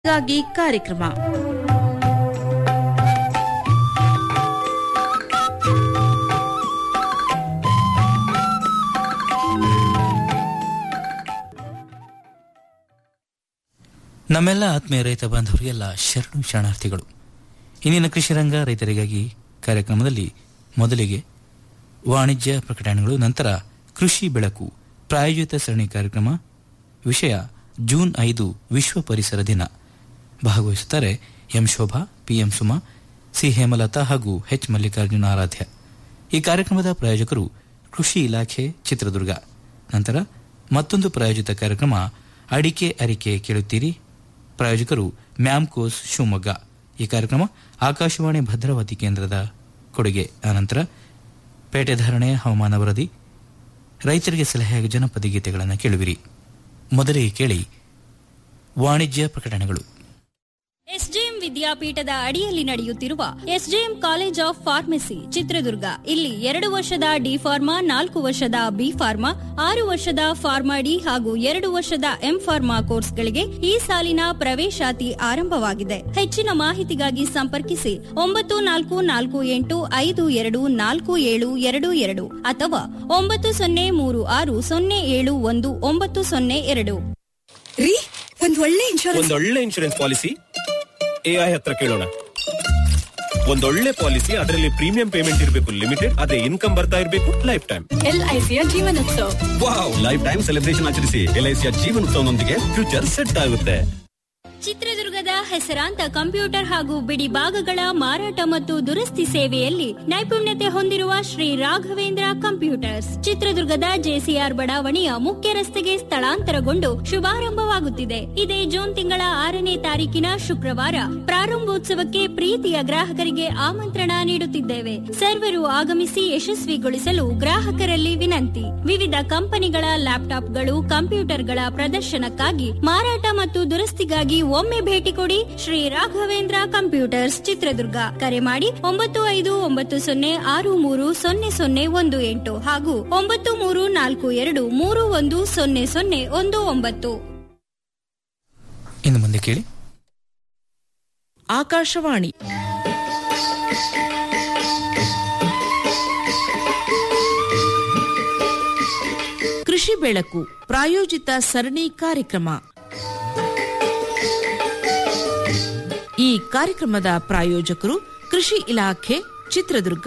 ಗಾಗಿ ಕಾರ್ಯಕ್ರಮ ನಮ್ಮೆಲ್ಲ ಆತ್ಮೀಯ ರೈತ ಬಾಂಧವರಿಗೆಲ್ಲ ಶರಣು ಶರಣಾರ್ಥಿಗಳು ಇಂದಿನ ಕೃಷಿ ರಂಗ ರೈತರಿಗಾಗಿ ಕಾರ್ಯಕ್ರಮದಲ್ಲಿ ಮೊದಲಿಗೆ ವಾಣಿಜ್ಯ ಪ್ರಕಟಣೆಗಳು ನಂತರ ಕೃಷಿ ಬೆಳಕು ಪ್ರಾಯೋಜಿತ ಸರಣಿ ಕಾರ್ಯಕ್ರಮ ವಿಷಯ ಜೂನ್ ಐದು ವಿಶ್ವ ಪರಿಸರ ದಿನ ಭಾಗವಹಿಸುತ್ತಾರೆ M Shobha PM Suma C Hemalatha ಹಾಗೂ ಎಚ್ ಮಲ್ಲಿಕಾರ್ಜುನ ಆರಾಧ್ಯ ಈ ಕಾರ್ಯಕ್ರಮದ ಪ್ರಾಯೋಜಕರು ಕೃಷಿ ಇಲಾಖೆ ಚಿತ್ರದುರ್ಗ ನಂತರ ಮತ್ತೊಂದು ಪ್ರಾಯೋಜಿತ ಕಾರ್ಯಕ್ರಮ ಅಡಿಕೆ ಅರಿಕೆ ಕೇಳುತ್ತೀರಿ ಪ್ರಾಯೋಜಕರು ಮ್ಯಾಮ್ಕೋಸ್ ಶಿವಮೊಗ್ಗ ಈ ಕಾರ್ಯಕ್ರಮ ಆಕಾಶವಾಣಿ ಭದ್ರಾವತಿ ಕೇಂದ್ರದ ಕೊಡುಗೆ ಆನಂತರ ಪೇಟೆ ಧಾರಣೆ ಹವಾಮಾನ ವರದಿ ರೈತರಿಗೆ ಸಲಹೆ ಜನಪದ ಗೀತೆಗಳನ್ನು ಕೇಳುವಿರಿ ಮೊದಲಿಗೆ ಕೇಳಿ ವಾಣಿಜ್ಯ ಪ್ರಕಟಣೆಗಳು ಎಸ್ಜೆಎಂ ವಿದ್ಯಾಪೀಠದ ಅಡಿಯಲ್ಲಿ ನಡೆಯುತ್ತಿರುವ SJM college of pharmacy Chitradurga ಇಲ್ಲಿ ಎರಡು ವರ್ಷದ ಡಿ ಫಾರ್ಮಾ ನಾಲ್ಕು ವರ್ಷದ ಬಿ ಫಾರ್ಮಾ ಆರು ವರ್ಷದ ಫಾರ್ಮಾ ಡಿ ಹಾಗೂ ಎರಡು ವರ್ಷದ ಎಂ ಫಾರ್ಮಾ ಕೋರ್ಸ್ಗಳಿಗೆ ಈ ಸಾಲಿನ ಪ್ರವೇಶಾತಿ ಆರಂಭವಾಗಿದೆ ಹೆಚ್ಚಿನ ಮಾಹಿತಿಗಾಗಿ ಸಂಪರ್ಕಿಸಿ ಒಂಬತ್ತು ನಾಲ್ಕು ನಾಲ್ಕು ಎಂಟು ಐದು ಎರಡು ನಾಲ್ಕು ಏಳು ಎರಡು ಎರಡು ಅಥವಾ ಒಂಬತ್ತು ಸೊನ್ನೆ ಮೂರು ಆರು ಸೊನ್ನೆ ಏಳು ಒಂದು ಒಂಬತ್ತು ಸೊನ್ನೆ ಎರಡು ರೀ ಒಂದ್ ಒಳ್ಳೆ ಇನ್ಶೂರೆನ್ಸ್ ಒಂದೊಳ್ಳೆ ಇನ್ಶೂರೆನ್ಸ್ ಪಾಲಿಸಿ ಎಐ ಹತ್ರ ಕೇಳೋಣ ಒಂದೊಳ್ಳೆ ಪಾಲಿಸಿ ಅದರಲ್ಲಿ ಪ್ರೀಮಿಯಂ ಪೇಮೆಂಟ್ ಇರಬೇಕು ಲಿಮಿಟೆಡ್ ಅದೇ ಇನ್ಕಮ್ ಬರ್ತಾ ಇರಬೇಕು ಲೈಫ್ ಟೈಮ್ ಎಲ್ಐಸಿಯ Jeevanotsava wow lifetime celebration ಆಚರಿಸಿ ಎಲ್ಐಸಿಯ ಜೀವನೋತ್ಸವನೊಂದಿಗೆ ಫ್ಯೂಚರ್ ಸೆಟ್ ಆಗುತ್ತೆ ಚಿತ್ರದುರ್ಗದ ಹೆಸರಾಂತ ಕಂಪ್ಯೂಟರ್ ಹಾಗೂ ಬಿಡಿ ಭಾಗಗಳ ಮಾರಾಟ ಮತ್ತು ದುರಸ್ತಿ ಸೇವೆಯಲ್ಲಿ ನೈಪುಣ್ಯತೆ ಹೊಂದಿರುವ ಶ್ರೀ ರಾಘವೇಂದ್ರ ಕಂಪ್ಯೂಟರ್ಸ್ ಚಿತ್ರದುರ್ಗದ ಜೆಸಿಆರ್ ಬಡಾವಣೆಯ ಮುಖ್ಯ ರಸ್ತೆಗೆ ಸ್ಥಳಾಂತರಗೊಂಡು ಶುಭಾರಂಭವಾಗುತ್ತಿದೆ ಇದೇ ಜೂನ್ ತಿಂಗಳ ಆರನೇ ತಾರೀಕಿನ ಶುಕ್ರವಾರ ಪ್ರಾರಂಭೋತ್ಸವಕ್ಕೆ ಪ್ರೀತಿಯ ಗ್ರಾಹಕರಿಗೆ ಆಮಂತ್ರಣ ನೀಡುತ್ತಿದ್ದೇವೆ ಸರ್ವರು ಆಗಮಿಸಿ ಯಶಸ್ವಿಗೊಳಿಸಲು ಗ್ರಾಹಕರಲ್ಲಿ ವಿನಂತಿ ವಿವಿಧ ಕಂಪನಿಗಳ ಲ್ಯಾಪ್ಟಾಪ್ಗಳು ಕಂಪ್ಯೂಟರ್ಗಳ ಪ್ರದರ್ಶನಕ್ಕಾಗಿ ಮಾರಾಟ ಮತ್ತು ದುರಸ್ತಿಗಾಗಿ ಒಮ್ಮೆ ಭೇಟಿ ಕೊಡಿ ಶ್ರೀ ರಾಘವೇಂದ್ರ ಕಂಪ್ಯೂಟರ್ಸ್ ಚಿತ್ರದುರ್ಗ ಕರೆ ಮಾಡಿ ಒಂಬತ್ತು ಐದು ಒಂಬತ್ತು ಸೊನ್ನೆ ಆರು ಮೂರು ಸೊನ್ನೆ ಸೊನ್ನೆ ಒಂದು ಎಂಟು ಹಾಗೂ ಒಂಬತ್ತು ಮೂರು ನಾಲ್ಕು ಎರಡು ಮೂರು ಒಂದು ಸೊನ್ನೆ ಸೊನ್ನೆ ಒಂದು ಒಂಬತ್ತು ಇನ್ನು ಮುಂದೆ ಕೇಳಿ ಆಕಾಶವಾಣಿ ಕೃಷಿ ಬೆಳಕು ಪ್ರಾಯೋಜಿತ ಸರಣಿ ಕಾರ್ಯಕ್ರಮ ಈ ಕಾರ್ಯಕ್ರಮದ ಪ್ರಾಯೋಜಕರು ಕೃಷಿ ಇಲಾಖೆ ಚಿತ್ರದುರ್ಗ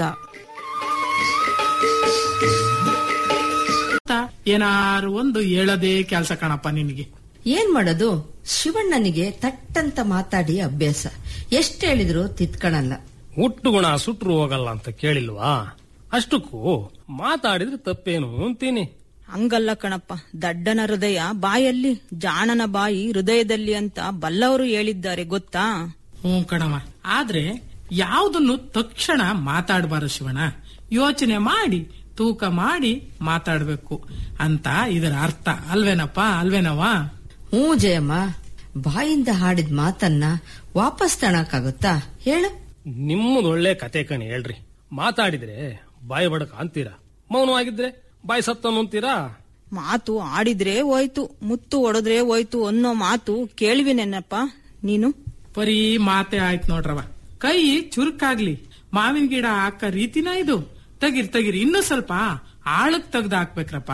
ಏನಾರು ಒಂದು ಹೇಳದೇ ಕೆಲ್ಸ ಕಣಪ್ಪ ನಿನಗೆ ಏನ್ ಮಾಡೋದು ಶಿವಣ್ಣನಿಗೆ ತಟ್ಟಂತ ಮಾತಾಡಿ ಅಭ್ಯಾಸ ಎಷ್ಟ್ ಹೇಳಿದ್ರು ತಿತ್ಕಣಲ್ಲ ಹುಟ್ಟು ಗುಣ ಸುಟ್ರು ಹೋಗಲ್ಲ ಅಂತ ಕೇಳಿಲ್ವಾ ಅಷ್ಟಕ್ಕೂ ಮಾತಾಡಿದ್ರೆ ತಪ್ಪೇನು ಅಂತೀನಿ ಹಂಗಲ್ಲ ಕಣಪ್ಪ ದಡ್ಡನ ಹೃದಯ ಬಾಯಲ್ಲಿ ಜಾಣನ ಬಾಯಿ ಹೃದಯದಲ್ಲಿ ಅಂತ ಬಲ್ಲವರು ಹೇಳಿದ್ದಾರೆ ಗೊತ್ತಾ ಹ್ಞೂ ಕಣವ ಆದ್ರೆ ಯಾವ್ದನ್ನು ತಕ್ಷಣ ಮಾತಾಡಬಾರ ಶಿವಣ್ಣ ಯೋಚನೆ ಮಾಡಿ ತೂಕ ಮಾಡಿ ಮಾತಾಡ್ಬೇಕು ಅಂತ ಇದರ ಅರ್ಥ ಅಲ್ವೇನಪ್ಪ ಅಲ್ವೇನವಾ ಹ್ಞೂ ಜಯಮ್ಮ ಬಾಯಿಂದ ಹಾಡಿದ ಮಾತನ್ನ ವಾಪಸ್ ತಣಕ್ಕಾಗುತ್ತಾ ಹೇಳು ನಿಮ್ಮದು ಒಳ್ಳೆ ಕತೆ ಕಣಿ ಹೇಳ್ರಿ ಮಾತಾಡಿದ್ರೆ ಬಾಯಿ ಬಡಕ ಅಂತೀರಾ ಮೌನವಾಗಿದ್ರೆ ಬಾಯಿ ಸತ್ತನು ಅಂತೀರಾ ಮಾತು ಆಡಿದ್ರೆ ಹೋಯ್ತು ಮುತ್ತು ಒಡೆದ್ರೆ ಹೋಯ್ತು ಅನ್ನೋ ಮಾತು ಕೇಳಿವಿನೇನಪ್ಪ ನೀನು ಬರೀ ಮಾತೆ ಆಯ್ತು ನೋಡ್ರವ ಕೈ ಚುರುಕಾಗ್ಲಿ ಮಾವಿನ ಗಿಡ ಹಾಕ ರೀತಿನ ಇದು ತೆಗಿರ್ ತೆಗಿರಿ ಇನ್ನೂ ಸ್ವಲ್ಪ ಆಳಕ್ ತೆಗ್ದು ಹಾಕ್ಬೇಕ್ರಪ್ಪ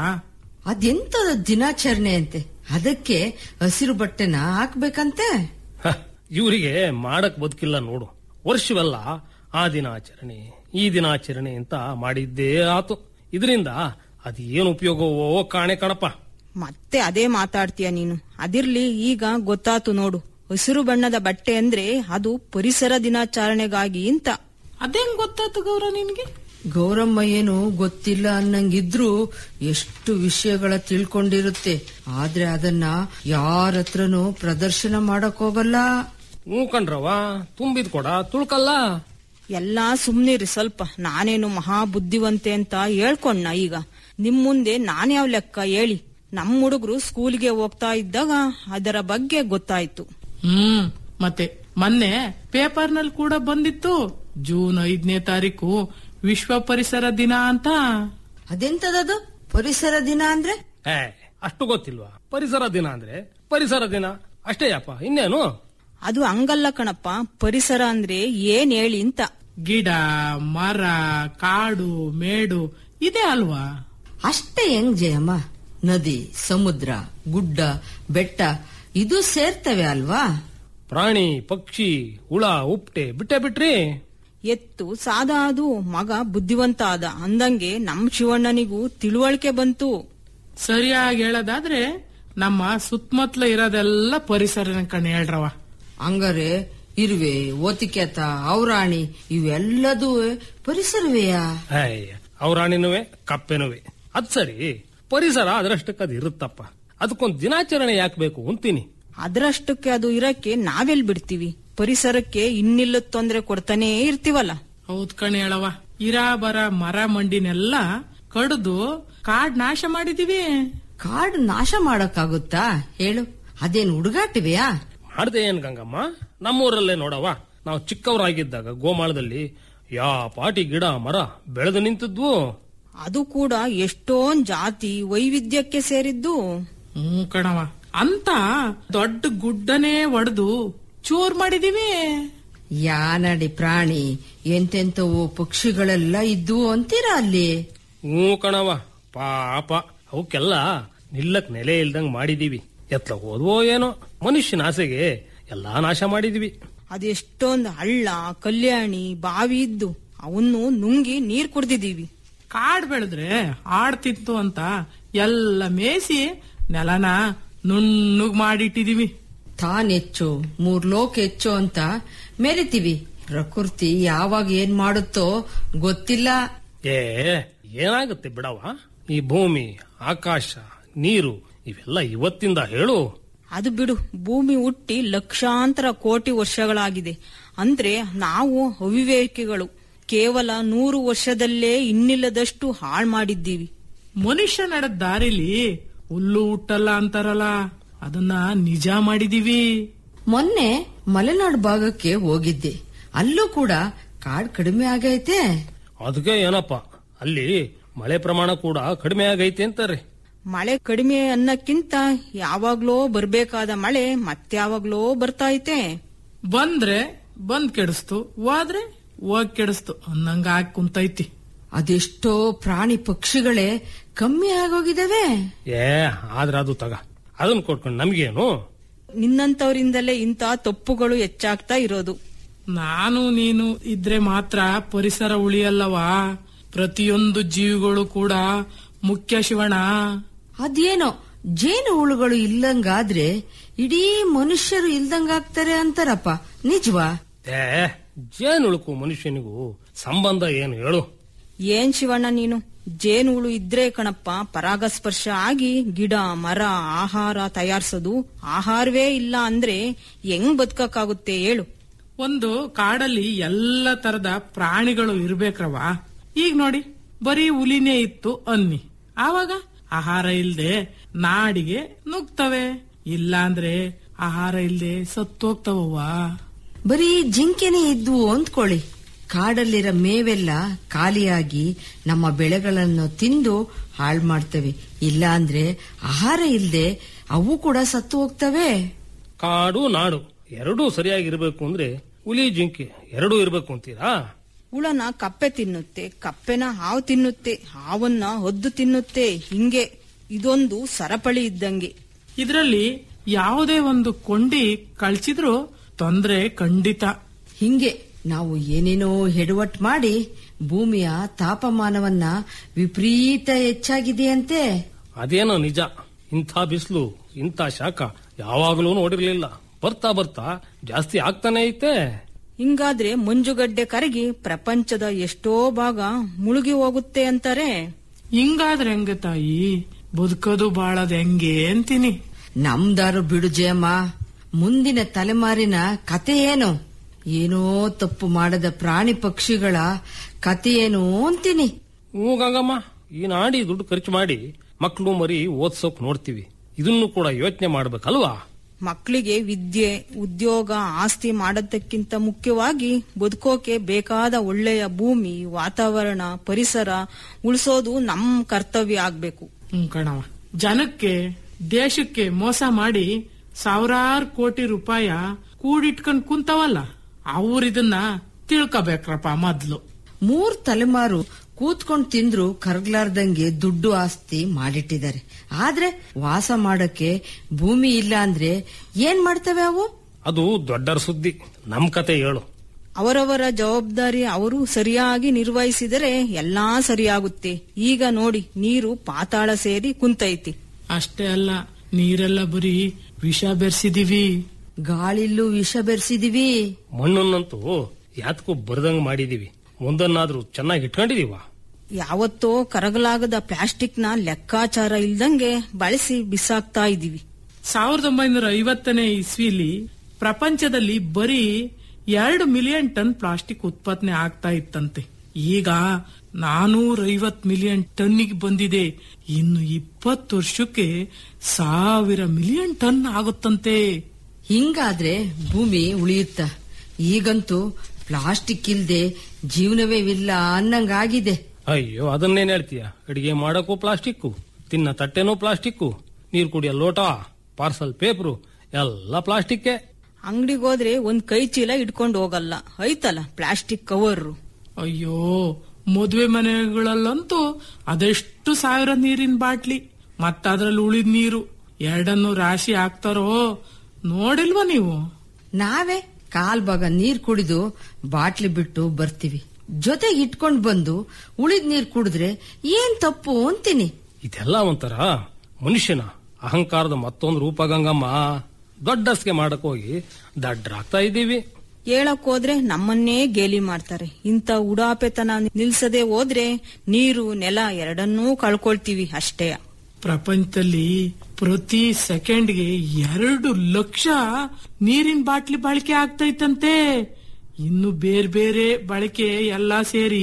ಅದೆಂತದ ದಿನಾಚರಣೆ ಅಂತೆ ಅದಕ್ಕೆ ಹಸಿರು ಬಟ್ಟೆನ ಹಾಕ್ಬೇಕಂತೆ ಹ, ಇವ್ರಿಗೆ ಮಾಡಕ್ ಬದುಕಿಲ್ಲ ನೋಡು ವರ್ಷವೆಲ್ಲ ಆ ದಿನಾಚರಣೆ ಈ ದಿನಾಚರಣೆ ಅಂತ ಮಾಡಿದ್ದೇ ಆತು ಇದರಿಂದ ಅದೇನು ಉಪಯೋಗವೋ ಕಾಣೆ ಕಣಪ್ಪ ಮತ್ತೆ ಅದೇ ಮಾತಾಡ್ತೀಯ ನೀನು ಅದಿರ್ಲಿ ಈಗ ಗೊತ್ತಾತು ನೋಡು ಹಸಿರು ಬಣ್ಣದ ಬಟ್ಟೆ ಅಂದ್ರೆ ಅದು ಪರಿಸರ ದಿನಾಚರಣೆಗಾಗಿ ಅಂತ ಅದೇಂಗ್ ಗೊತ್ತಾತು ಗೌರ ನಿನ್ಗೆ ಗೌರಮ್ಮ ಏನು ಗೊತ್ತಿಲ್ಲ ಅನ್ನಂಗಿದ್ರು ಎಷ್ಟು ವಿಷಯಗಳ ತಿಳ್ಕೊಂಡಿರುತ್ತೆ ಆದ್ರೆ ಅದನ್ನ ಯಾರ ಹತ್ರನೂ ಪ್ರದರ್ಶನ ಮಾಡಕ್ ಹೋಗಲ್ಲ ಹ್ಞೂ ಕಣ್ರವ ತುಂಬಿದ್ ಕೊಡ ತುಳ್ಕಲ್ಲ ಎಲ್ಲಾ ಸುಮ್ನಿರಿ ಸ್ವಲ್ಪ ನಾನೇನು ಮಹಾ ಬುದ್ಧಿವಂತೆ ಅಂತ ಹೇಳ್ಕೊಂಡ ಈಗ ನಿಮ್ ಮುಂದೆ ನಾನ್ಯಾವ್ ಲೆಕ್ಕ ಹೇಳಿ ನಮ್ ಹುಡುಗರು ಸ್ಕೂಲ್ಗೆ ಹೋಗ್ತಾ ಇದ್ದಾಗ ಅದರ ಬಗ್ಗೆ ಗೊತ್ತಾಯ್ತು ಹ್ಮ್ ಮತ್ತೆ ಮೊನ್ನೆ ಪೇಪರ್ ನಲ್ಲಿ ಕೂಡ ಬಂದಿತ್ತು ಜೂನ್ ಐದನೇ ತಾರೀಕು ವಿಶ್ವ ಪರಿಸರ ದಿನ ಅಂತ ಅದೆಂತದದು ಪರಿಸರ ದಿನ ಅಂದ್ರೆ ಏ ಅಷ್ಟು ಗೊತ್ತಿಲ್ವಾ ಪರಿಸರ ದಿನ ಅಂದ್ರೆ ಪರಿಸರ ದಿನ ಅಷ್ಟೇ ಅಪ್ಪ ಇನ್ನೇನು ಅದು ಹಂಗಲ್ಲ ಕಣಪ್ಪ ಪರಿಸರ ಅಂದ್ರೆ ಏನ್ ಹೇಳಿ ಅಂತ ಗಿಡ ಮರ ಕಾಡು ಮೇಡು ಇದೆ ಅಲ್ವಾ ಅಷ್ಟೇ ಹೆಂಗ್ ಜಯಮ್ಮ ನದಿ ಸಮುದ್ರ ಗುಡ್ಡ ಬೆಟ್ಟ ಇದು ಸೇರ್ತವೆ ಅಲ್ವಾ ಪ್ರಾಣಿ ಪಕ್ಷಿ ಹುಳ ಉಪ್ಟೆ ಬಿಟ್ಟೆ ಬಿಟ್ರಿ ಎತ್ತು ಸಾದ ಅದು ಮಗ ಬುದ್ಧಿವಂತ ಆದ ಅಂದಂಗೆ ನಮ್ ಶಿವಣ್ಣನಿಗೂ ತಿಳುವಳಿಕೆ ಬಂತು ಸರಿಯಾಗಿ ಹೇಳೋದಾದ್ರೆ ನಮ್ಮ ಸುತ್ತಮುತ್ತಲ ಇರೋದೆಲ್ಲ ಪರಿಸರನ ಕಣ್ ಹೇಳ್ರವ ಹಂಗಾರೆ ಇರುವೆ ಓತಿಕೆತ ಔರಾಣಿ ಇವೆಲ್ಲದೂ ಪರಿಸರವೆಯಾ ಅಯ್ಯ ಅವ್ರಾಣಿನುವೆ ಕಪ್ಪೆನುವೆ ಅದ್ ಸರಿ ಪರಿಸರ ಅದರಷ್ಟಕ್ಕೆ ಅದು ಇರುತ್ತಪ್ಪ ಅದಕ್ಕೊಂದು ದಿನಾಚರಣೆ ಯಾಕೆ ಬೇಕು ಅಂತೀನಿ ಅದರಷ್ಟಕ್ಕೆ ಅದು ಇರಕ್ಕೆ ನಾವೆಲ್ ಬಿಡ್ತೀವಿ ಪರಿಸರಕ್ಕೆ ಇನ್ನಿಲ್ಲದ ತೊಂದ್ರೆ ಕೊಡ್ತಾನೇ ಇರ್ತೀವಲ್ಲ ಹೌದ್ ಕಣ್ ಹೇಳವ ಇರಾ ಬರ ಮರ ಮಂಡಿನೆಲ್ಲ ಕಡ್ದು ಕಾಡ್ ನಾಶ ಮಾಡಿದೀವಿ ಕಾಡು ನಾಶ ಮಾಡಕ್ಕಾಗುತ್ತಾ ಹೇಳು ಅದೇನ್ ಹುಡುಗಾಟಿವೆಯಾ ಮಾಡ್ದೆ ಏನ್ ಗಂಗಮ್ಮ ನಮ್ಮೂರಲ್ಲೇ ನೋಡವ ನಾವು ಚಿಕ್ಕವರಾಗಿದ್ದಾಗ ಗೋಮಾಳದಲ್ಲಿ ಯಾ ಪಾಟಿ ಗಿಡ ಮರ ಬೆಳೆದು ನಿಂತಿದ್ವು ಅದು ಕೂಡ ಎಷ್ಟೊಂದ್ ಜಾತಿ ವೈವಿಧ್ಯಕ್ಕೆ ಸೇರಿದ್ದು ಹ್ಮ್ ಕಣವ ಅಂತ ದೊಡ್ಡ ಗುಡ್ಡನೇ ಒಡೆದು ಚೂರ್ ಮಾಡಿದೀವಿ ಯಾನಡಿ ಪ್ರಾಣಿ ಎಂತೆಂತವು ಪಕ್ಷಿಗಳೆಲ್ಲ ಇದ್ದು ಅಂತೀರಾ ಅಲ್ಲಿ ಹ್ಞೂ ಕಣವ ಪಾಪ ಅವಕ್ಕೆಲ್ಲ ನಿಲ್ಲಕ್ ನೆಲೆ ಇಲ್ದಂಗ್ ಮಾಡಿದೀವಿ ಎತ್ಲ ಹೋದ್ವೋ ಏನೋ ಮನುಷ್ಯನ ಆಸೆಗೆ ಎಲ್ಲಾ ನಾಶ ಮಾಡಿದೀವಿ ಅದೆಷ್ಟೊಂದ್ ಹಳ್ಳ ಕಲ್ಯಾಣಿ ಬಾವಿ ಇದ್ದು ಅವನ್ನು ನುಂಗಿ ನೀರ್ ಕುಡ್ದಿದೀವಿ ಕಾಡ್ ಬೆಳೆದ್ರೆ ಆಡ್ತಿತ್ತು ಅಂತ ಎಲ್ಲ ಮೇಸಿ ನೆಲನ ನುಣ್ಣಗ್ ಮಾಡಿಟ್ಟಿದೀವಿ ತಾನ್ ಹೆಚ್ಚು ಮೂರ್ ಲೋಕ ಹೆಚ್ಚು ಅಂತ ಮೆರಿತೀವಿ ಪ್ರಕೃತಿ ಯಾವಾಗ ಏನ್ ಮಾಡುತ್ತೋ ಗೊತ್ತಿಲ್ಲ ಏ ಏನಾಗುತ್ತೆ ಬಿಡವ ಈ ಭೂಮಿ ಆಕಾಶ ನೀರು ಇವೆಲ್ಲ ಇವತ್ತಿಂದ ಹೇಳು ಅದು ಬಿಡು ಭೂಮಿ ಹುಟ್ಟಿ ಲಕ್ಷಾಂತರ ಕೋಟಿ ವರ್ಷಗಳಾಗಿದೆ ಅಂದ್ರೆ ನಾವು ಅವಿವೇಕಿಗಳು ಕೇವಲ ನೂರು ವರ್ಷದಲ್ಲೇ ಇನ್ನಿಲ್ಲದಷ್ಟು ಹಾಳ್ ಮಾಡಿದ್ದೀವಿ ಮನುಷ್ಯ ನಡೆದ ದಾರಿಲಿ ಹುಲ್ಲು ಹುಟ್ಟಲ್ಲ ಅಂತಾರಲ್ಲ ಅದನ್ನ ನಿಜ ಮಾಡಿದೀವಿ ಮೊನ್ನೆ ಮಲೆನಾಡು ಭಾಗಕ್ಕೆ ಹೋಗಿದ್ದೆ ಅಲ್ಲೂ ಕೂಡ ಕಾಡ್ ಕಡಿಮೆ ಆಗೈತೆ ಅದಕ್ಕೆ ಏನಪ್ಪ ಅಲ್ಲಿ ಮಳೆ ಪ್ರಮಾಣ ಕೂಡ ಕಡಿಮೆ ಆಗೈತೆ ಅಂತಾರೆ ಮಳೆ ಕಡಿಮೆ ಅನ್ನಕ್ಕಿಂತ ಯಾವಾಗ್ಲೋ ಬರ್ಬೇಕಾದ ಮಳೆ ಮತ್ಯಾವಾಗ್ಲೋ ಬರ್ತಾ ಐತೆ ಬಂದ್ರೆ ಬಂದ್ ಕೆಡಿಸ್ತು ಹೋದ್ರೆ ಹೋಗ್ ಕೆಡಿಸ್ತು ಅನ್ನಂಗ ಹಾಕಿ ಕುಂತೈತಿ ಅದೆಷ್ಟೋ ಪ್ರಾಣಿ ಪಕ್ಷಿಗಳೇ ಕಮ್ಮಿ ಆಗೋಗಿದಾವೆ ಏ ಆದ್ರ ಅದು ತಗ ಅದನ್ನ ಕೊಟ್ಕೊಂಡು ನಮ್ಗೇನು ನಿನ್ನಂತವರಿಂದಲೇ ಇಂಥ ತಪ್ಪುಗಳು ಹೆಚ್ಚಾಗ್ತಾ ಇರೋದು ನಾನು ನೀನು ಇದ್ರೆ ಮಾತ್ರ ಪರಿಸರ ಉಳಿಯಲ್ಲವಾ ಪ್ರತಿಯೊಂದು ಜೀವಿಗಳು ಕೂಡ ಮುಖ್ಯ ಶಿವಣ ಅದೇನೋ ಜೇನು ಹುಳುಗಳು ಇಲ್ಲಂಗಾದ್ರೆ ಇಡೀ ಮನುಷ್ಯರು ಇಲ್ದಂಗಾಗ್ತಾರೆ ಅಂತಾರಪ್ಪ ನಿಜವಾ ಏ ಜೇನುಳುಕು ಮನುಷ್ಯನಿಗೂ ಸಂಬಂಧ ಏನು ಹೇಳು ಏನ್ ಶಿವಣ್ಣ ನೀನು ಜೇನುಹುಳು ಇದ್ರೆ ಕಣಪ್ಪ ಪರಾಗಸ್ಪರ್ಶ ಆಗಿ ಗಿಡ ಮರ ಆಹಾರ ತಯಾರಿಸೋದು ಆಹಾರವೇ ಇಲ್ಲ ಅಂದ್ರೆ ಹೆಂಗ್ ಬದುಕಕ್ಕಾಗುತ್ತೆ ಹೇಳು ಒಂದು ಕಾಡಲ್ಲಿ ಎಲ್ಲ ತರದ ಪ್ರಾಣಿಗಳು ಇರ್ಬೇಕ್ರವ ಈಗ ನೋಡಿ ಬರೀ ಹುಲಿನೇ ಇತ್ತು ಅನ್ನಿ ಆವಾಗ ಆಹಾರ ಇಲ್ದೆ ನಾಡಿಗೆ ನುಗ್ತವೆ ಇಲ್ಲಾಂದ್ರೆ ಆಹಾರ ಇಲ್ದೆ ಸತ್ತೋಗ್ತವವ್ವಾ ಬರೀ ಜಿಂಕೆನೇ ಇದ್ವು ಅಂದ್ಕೊಳ್ಳಿ ಕಾಡಲ್ಲಿರೋ ಮೇವೆಲ್ಲ ಖಾಲಿಯಾಗಿ ನಮ್ಮ ಬೆಳೆಗಳನ್ನು ತಿಂದು ಹಾಳು ಮಾಡ್ತವೆ ಇಲ್ಲ ಅಂದ್ರೆ ಆಹಾರ ಇಲ್ದೆ ಅವು ಕೂಡ ಸತ್ತು ಹೋಗ್ತವೆ ಕಾಡು ನಾಡು ಎರಡೂ ಸರಿಯಾಗಿರ್ಬೇಕು ಅಂದ್ರೆ ಹುಲಿ ಜಿಂಕೆ ಎರಡೂ ಇರ್ಬೇಕು ಅಂತೀರಾ ಹುಳನ ಕಪ್ಪೆ ತಿನ್ನುತ್ತೆ ಕಪ್ಪೆನ ಹಾವು ತಿನ್ನುತ್ತೆ ಹಾವನ್ನ ಹೊದ್ದು ತಿನ್ನುತ್ತೆ ಹಿಂಗೆ ಇದೊಂದು ಸರಪಳಿ ಇದ್ದಂಗೆ ಇದ್ರಲ್ಲಿ ಯಾವುದೇ ಒಂದು ಕೊಂಡಿ ಕಳ್ಸಿದ್ರು ತೊಂದ್ರೆ ಖಂಡಿತ ಹಿಂಗೆ ನಾವು ಏನೇನೋ ಹೆಡವಟ್ ಮಾಡಿ ಭೂಮಿಯ ತಾಪಮಾನವನ್ನ ವಿಪರೀತ ಹೆಚ್ಚಾಗಿದೆಯಂತೆ ಅದೇನೋ ನಿಜ ಇಂಥ ಬಿಸಿಲು ಇಂಥ ಶಾಖ ಯಾವಾಗಲೂ ನೋಡಿರ್ಲಿಲ್ಲ ಬರ್ತಾ ಬರ್ತಾ ಜಾಸ್ತಿ ಆಗ್ತಾನೆ ಐತೆ ಹಿಂಗಾದ್ರೆ ಮಂಜುಗಡ್ಡೆ ಕರಗಿ ಪ್ರಪಂಚದ ಎಷ್ಟೋ ಭಾಗ ಮುಳುಗಿ ಹೋಗುತ್ತೆ ಅಂತಾರೆ ಹಿಂಗಾದ್ರೆ ಹೆಂಗೆ ತಾಯಿ ಬದುಕೋದು ಬಾಳದ್ ಹೆಂಗೆ ಅಂತೀನಿ ನಮ್ದಾರು ಬಿಡು ಜಯಮ್ಮ ಮುಂದಿನ ತಲೆಮಾರಿನ ಕತೆ ಏನು ಏನೋ ತಪ್ಪು ಮಾಡದ ಪ್ರಾಣಿ ಪಕ್ಷಿಗಳ ಕತೆ ಏನು ಅಂತೀನಿ ಹ್ಞೂ ಗಂಗಮ್ಮ ಈ ನಾಡಿ ದುಡ್ಡು ಖರ್ಚು ಮಾಡಿ ಮಕ್ಕಳು ಮರಿ ಓದ್ಸೋಕ್ ನೋಡ್ತೀವಿ ಇದನ್ನು ಕೂಡ ಯೋಚನೆ ಮಾಡ್ಬೇಕಲ್ವಾ ಮಕ್ಕಳಿಗೆ ವಿದ್ಯೆ ಉದ್ಯೋಗ ಆಸ್ತಿ ಮಾಡೋದಕ್ಕಿಂತ ಮುಖ್ಯವಾಗಿ ಬದುಕೋಕೆ ಬೇಕಾದ ಒಳ್ಳೆಯ ಭೂಮಿ ವಾತಾವರಣ ಪರಿಸರ ಉಳಿಸೋದು ನಮ್ ಕರ್ತವ್ಯ ಆಗ್ಬೇಕು ಹ್ಮ್ ಕಣವ ಜನಕ್ಕೆ ದೇಶಕ್ಕೆ ಮೋಸ ಮಾಡಿ ಸಾವಿರಾರು ಕೋಟಿ ರೂಪಾಯ ಕೂಡಿಟ್ಕೊಂಡ್ ಕುಂತವಲ್ಲ ಅವ್ರ ಇದನ್ನ ತಿಳ್ಕೊಬೇಕ್ರಪ್ಪ ಮೊದ್ಲು ಮೂರ್ ತಲೆಮಾರು ಕೂತ್ಕೊಂಡ್ ತಿಂದ್ರು ಕರಗ್ಲಾರ್ದಂಗೆ ದುಡ್ಡು ಆಸ್ತಿ ಮಾಡಿಟ್ಟಿದ್ದಾರೆ ಆದ್ರೆ ವಾಸ ಮಾಡಕ್ಕೆ ಭೂಮಿ ಇಲ್ಲ ಅಂದ್ರೆ ಏನ್ ಮಾಡ್ತವೆ ಅವು ಅದು ದೊಡ್ಡರ ಸುದ್ದಿ ನಮ್ ಕತೆ ಹೇಳು ಅವರವರ ಜವಾಬ್ದಾರಿ ಅವರು ಸರಿಯಾಗಿ ನಿರ್ವಹಿಸಿದರೆ ಎಲ್ಲಾ ಸರಿಯಾಗುತ್ತೆ ಈಗ ನೋಡಿ ನೀರು ಪಾತಾಳ ಸೇರಿ ಕುಂತೈತಿ ಅಷ್ಟೇ ಅಲ್ಲ ನೀರೆಲ್ಲ ಬರೀ ವಿಷ ಬೆರ್ಸಿದೀವಿ ಗಾಳಿಲ್ಲೂ ವಿಷ ಬೆರೆಸಿದೀವಿ ಮಣ್ಣನ್ನಂತೂ ಯಾತಕ್ಕೂ ಬರ್ದಂಗ್ ಮಾಡಿದೀವಿ ಒಂದನ್ನಾದ್ರೂ ಚೆನ್ನಾಗಿ ಇಟ್ಕೊಂಡಿದೀವ ಯಾವತ್ತೋ ಕರಗಲಾಗದ ಪ್ಲಾಸ್ಟಿಕ್ನ ಲೆಕ್ಕಾಚಾರ ಇಲ್ದಂಗೆ ಬಳಸಿ ಬಿಸಾಕ್ತಾ ಇದೀವಿ ಸಾವಿರದ ಒಂಬೈನೂರ ಐವತ್ತನೇ ಇಸ್ವಿಲಿ ಪ್ರಪಂಚದಲ್ಲಿ ಬರೀ ಎರಡು ಮಿಲಿಯನ್ ಟನ್ ಪ್ಲಾಸ್ಟಿಕ್ ಉತ್ಪಾದನೆ ಆಗ್ತಾ ಇತ್ತಂತೆ ಈಗ ನಾನೂರ ಐವತ್ ಮಿಲಿಯನ್ ಟನ್ನಿಗೆ ಬಂದಿದೆ ಇನ್ನು ಇಪ್ಪತ್ತು ವರ್ಷಕ್ಕೆ ಸಾವಿರ ಮಿಲಿಯನ್ ಟನ್ ಆಗುತ್ತಂತೆ ಹಿಂಗಾದ್ರೆ ಭೂಮಿ ಉಳಿಯುತ್ತ ಈಗಂತೂ ಪ್ಲಾಸ್ಟಿಕ್ ಇಲ್ದೆ ಜೀವನವೇ ಇಲ್ಲ ಅನ್ನಂಗಾಗಿದೆ ಅಯ್ಯೋ ಅದನ್ನೇನ್ ಹೇಳ್ತೀಯ ಅಡಿಗೆ ಮಾಡಕ್ಕೂ ಪ್ಲಾಸ್ಟಿಕ್ಕು ತಿನ್ನ ತಟ್ಟೆನೂ ಪ್ಲಾಸ್ಟಿಕ್ಕು ನೀರ್ ಕುಡಿಯೋ ಲೋಟ ಪಾರ್ಸಲ್ ಪೇಪರು ಎಲ್ಲ ಪ್ಲಾಸ್ಟಿಕ್ಕೇ ಅಂಗಡಿಗೋದ್ರೆ ಒಂದ್ ಕೈ ಚೀಲ ಇಟ್ಕೊಂಡು ಹೋಗಲ್ಲ ಐತಲ್ಲ ಪ್ಲಾಸ್ಟಿಕ್ ಕವರ್ ಅಯ್ಯೋ ಮದುವೆ ಮನೆಗಳಲ್ಲಂತೂ ಅದೆಷ್ಟು ಸಾವಿರ ನೀರಿನ ಬಾಟ್ಲಿ ಮತ್ತದ್ರಲ್ಲಿ ಉಳಿದ ನೀರು ಎರಡನ್ನು ರಾಶಿ ಹಾಕ್ತಾರೋ ನೋಡಿಲ್ವಾ ನೀವು ನಾವೇ ಕಾಲ್ ಭಾಗ ನೀರ್ ಕುಡಿದು ಬಾಟ್ಲಿ ಬಿಟ್ಟು ಬರ್ತೀವಿ ಜೊತೆಗೆ ಇಟ್ಕೊಂಡ್ ಬಂದು ಉಳಿದ ನೀರ್ ಕುಡಿದ್ರೆ ಏನ್ ತಪ್ಪು ಅಂತೀನಿ ಇದೆಲ್ಲ ಒಂಥರ ಮನುಷ್ಯನ ಅಹಂಕಾರದ ಮತ್ತೊಂದು ರೂಪ ಗಂಗಮ್ಮ ದೊಡ್ಡಸ್ಗೆ ಮಾಡಕ್ ಹೋಗಿ ದಡ್ಡರಾಗ್ತಾ ಇದ್ದೀವಿ ಹೇಳಕ್ ಹೋದ್ರೆ ನಮ್ಮನ್ನೇ ಗೇಲಿ ಮಾಡ್ತಾರೆ ಇಂಥ ಉಡಾಪೆತನ ನಿಲ್ಸದೆ ಹೋದ್ರೆ ನೀರು ನೆಲ ಎರಡನ್ನೂ ಕಳ್ಕೊಳ್ತೀವಿ ಅಷ್ಟೇ ಪ್ರಪಂಚದಲ್ಲಿ ಪ್ರತಿ ಸೆಕೆಂಡ್ಗೆ ಎರಡು ಲಕ್ಷ ನೀರಿನ ಬಾಟ್ಲಿ ಬಳಕೆ ಆಗ್ತೈತಂತೆ ಇನ್ನು ಬೇರೆ ಬೇರೆ ಬಳಕೆ ಎಲ್ಲಾ ಸೇರಿ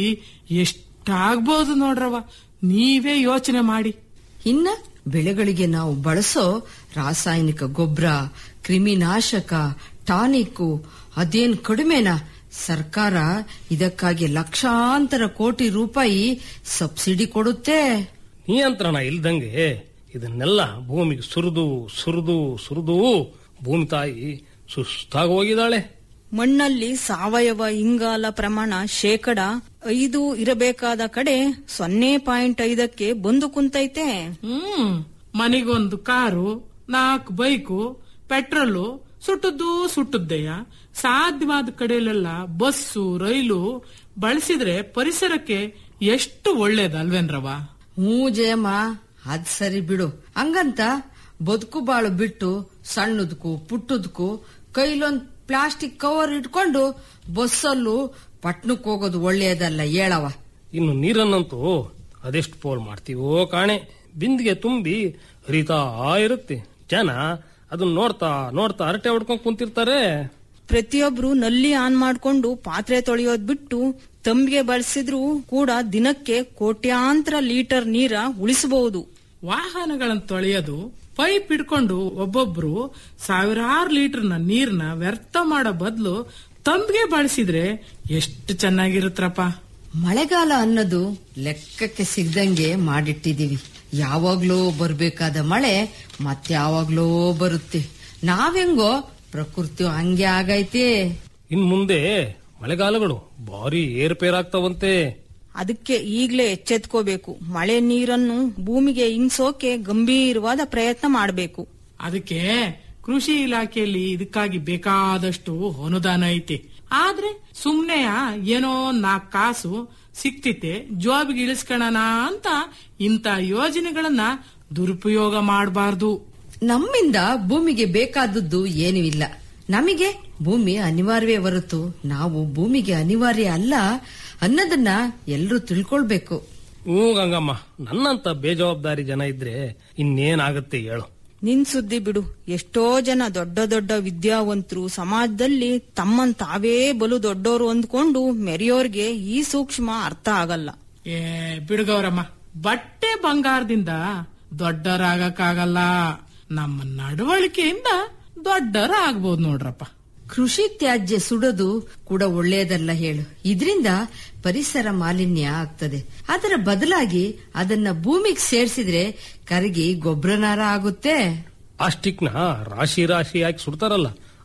ಎಷ್ಟಾಗ್ಬೋದು ನೋಡ್ರವ ನೀವೇ ಯೋಚನೆ ಮಾಡಿ ಇನ್ನ ಬೆಳೆಗಳಿಗೆ ನಾವು ಬಳಸೋ ರಾಸಾಯನಿಕ ಗೊಬ್ಬರ ಕ್ರಿಮಿನಾಶಕ ಟಾನಿಕ್ಕು ಅದೇನ್ ಕಡಿಮೆನಾ ಸರ್ಕಾರ ಇದಕ್ಕಾಗಿ ಲಕ್ಷಾಂತರ ಕೋಟಿ ರೂಪಾಯಿ ಸಬ್ಸಿಡಿ ಕೊಡುತ್ತೆ ನಿಯಂತ್ರಣ ಇಲ್ದಂಗೆ ಇದನ್ನೆಲ್ಲ ಭೂಮಿಗೆ ಸುರಿದು ಸುರಿದು ಸುರಿದು ಭೂಮಿ ತಾಯಿ ಸುಸ್ತಾಗಿ ಹೋಗಿದ್ದಾಳೆ ಮಣ್ಣಲ್ಲಿ ಸಾವಯವ ಇಂಗಾಲ ಪ್ರಮಾಣ ಶೇಕಡ ಐದು ಇರಬೇಕಾದ ಕಡೆ ಸೊನ್ನೆ ಪಾಯಿಂಟ್ ಐದಕ್ಕೆ ಬಂದು ಕುಂತೈತೆ ಹ್ಮ್ ಮನೆಗೊಂದು ಕಾರು ನಾಲ್ಕು ಬೈಕು ಪೆಟ್ರೋಲು ಸುಟ್ಟದ್ದು ಸುಟ್ಟದ್ದೆಯ ಸಾಧ್ಯವಾದ ಕಡೆಯಲ್ಲೆಲ್ಲ ಬಸ್ಸು ರೈಲು ಬಳಸಿದ್ರೆ ಪರಿಸರಕ್ಕೆ ಎಷ್ಟು ಒಳ್ಳೇದಲ್ವೇನ್ರವ ಹ್ಞೂ ಜಯಮ್ಮ ಅದ್ ಸರಿ ಬಿಡು ಹಂಗಂತ ಬದುಕು ಬಾಳು ಬಿಟ್ಟು ಸಣ್ಣದಕ್ಕೂ ಪುಟ್ಟದಕ್ಕೂ ಕೈಲೊಂದ್ ಪ್ಲಾಸ್ಟಿಕ್ ಕವರ್ ಇಟ್ಕೊಂಡು ಬಸ್ಸಲ್ಲೂ ಪಟ್ನಕ್ ಹೋಗೋದು ಒಳ್ಳೆಯದಲ್ಲ ಹೇಳವ ಇನ್ನು ನೀರನ್ನಂತೂ ಅದೆಷ್ಟು ಪೋಲ್ ಮಾಡ್ತೀವೋ ಕಾಣೆ ಬಿಂದಿಗೆ ತುಂಬಿ ಹರಿತಾ ಇರುತ್ತೆ ಜನ ಅದನ್ನ ನೋಡ್ತಾ ನೋಡ್ತಾ ಹರಟೆ ಹೊಡ್ಕೊಂಡ್ ಕುಂತಿರ್ತಾರೆ ಪ್ರತಿಯೊಬ್ರು ನಲ್ಲಿ ಆನ್ ಮಾಡ್ಕೊಂಡು ಪಾತ್ರೆ ತೊಳೆಯೋದ್ ಬಿಟ್ಟು ತಂಬಿಗೆ ಬಳಸಿದ್ರು ಕೂಡ ದಿನಕ್ಕೆ ಕೋಟ್ಯಾಂತರ ಲೀಟರ್ ನೀರ ಉಳಿಸಬಹುದು ವಾಹನಗಳನ್ನು ತೊಳೆಯೋದು ಪೈಪ್ ಹಿಡ್ಕೊಂಡು ಒಬ್ಬೊಬ್ರು ಸಾವಿರಾರು ಲೀಟರ್ನ ನೀರ್ನ ವ್ಯರ್ಥ ಮಾಡೋ ಬದಲು ತಂಬಿಗೆ ಬಳಸಿದ್ರೆ ಎಷ್ಟು ಚೆನ್ನಾಗಿರುತ್ತಪ್ಪ ಮಳೆಗಾಲ ಅನ್ನೋದು ಲೆಕ್ಕಕ್ಕೆ ಸಿಗ್ದಂಗೆ ಮಾಡಿಟ್ಟಿದೀವಿ ಯಾವಾಗ್ಲೋ ಬರ್ಬೇಕಾದ ಮಳೆ ಮತ್ಯಾವಾಗ್ಲೋ ಬರುತ್ತೆ ನಾವೆಂಗೋ ಪ್ರಕೃತಿ ಹಂಗೆ ಆಗೈತೆ ಇನ್ ಮುಂದೆ ಮಳೆಗಾಲಗಳು ಭಾರಿ ಏರ್ಪೇರಾಗ್ತಾವಂತೆ ಅದಕ್ಕೆ ಈಗ್ಲೇ ಎಚ್ಚೆತ್ಕೋಬೇಕು ಮಳೆ ನೀರನ್ನು ಭೂಮಿಗೆ ಇಂಗ್ಸೋಕೆ ಗಂಭೀರವಾದ ಪ್ರಯತ್ನ ಮಾಡಬೇಕು ಅದಕ್ಕೆ ಕೃಷಿ ಇಲಾಖೆಯಲ್ಲಿ ಇದಕ್ಕಾಗಿ ಬೇಕಾದಷ್ಟು ಅನುದಾನ ಐತಿ ಆದ್ರೆ ಸುಮ್ನೆಯ ಏನೋ ನಾಲ್ಕು ಕಾಸು ಸಿಕ್ತಿತೆ ಜಾಬ್ಗೆ ಇಳಿಸ್ಕೊಳ್ಳೋಣ ಅಂತ ಇಂಥ ಯೋಜನೆಗಳನ್ನ ದುರುಪಯೋಗ ಮಾಡಬಾರ್ದು ನಮ್ಮಿಂದ ಭೂಮಿಗೆ ಬೇಕಾದದ್ದು ಏನೂ ಇಲ್ಲ ನಮಗೆ ಭೂಮಿ ಅನಿವಾರ್ಯವೇ ಹೊರತು ನಾವು ಭೂಮಿಗೆ ಅನಿವಾರ್ಯ ಅಲ್ಲ ಅನ್ನೋದನ್ನ ಎಲ್ರೂ ತಿಳ್ಕೊಳ್ಬೇಕು ಹ್ಞೂ ಗಂಗಮ್ಮ ನನ್ನಂತ ಬೇಜವಾಬ್ದಾರಿ ಜನ ಇದ್ರೆ ಇನ್ನೇನಾಗತ್ತೆ ಹೇಳು ನಿನ್ ಸುದ್ದಿ ಬಿಡು ಎಷ್ಟೋ ಜನ ದೊಡ್ಡ ದೊಡ್ಡ ವಿದ್ಯಾವಂತರು ಸಮಾಜದಲ್ಲಿ ತಮ್ಮನ್ ತಾವೇ ಬಲು ದೊಡ್ಡೋರು ಅಂದ್ಕೊಂಡು ಮೆರೆಯೋರ್ಗೆ ಈ ಸೂಕ್ಷ್ಮ ಅರ್ಥ ಆಗಲ್ಲ ಏ ಬಿಡುಗವ್ರಮ್ಮ ಬಟ್ಟೆ ಬಂಗಾರದಿಂದ ದೊಡ್ಡರಾಗಕ್ಕಾಗಲ್ಲ ನಮ್ಮ ನಡವಳಿಕೆಯಿಂದ ದೊಡ್ಡರ ಆಗ್ಬೋದು ನೋಡ್ರಪ್ಪ ಕೃಷಿ ತ್ಯಾಜ್ಯ ಸುಡೋದು ಕೂಡ ಒಳ್ಳೆಯದಲ್ಲ ಹೇಳು ಇದರಿಂದ ಪರಿಸರ ಮಾಲಿನ್ಯ ಆಗ್ತದೆ ಅದರ ಬದಲಾಗಿ ಅದನ್ನ ಭೂಮಿಗೆ ಸೇರ್ಸಿದ್ರೆ ಕರಗಿ ಗೊಬ್ಬರನಾರ ಆಗುತ್ತೆ ಪ್ಲಾಸ್ಟಿಕ್ನ ರಾಶಿ ರಾಶಿ ಹಾಕಿ ಸುಡ್ತಾರಲ್ಲ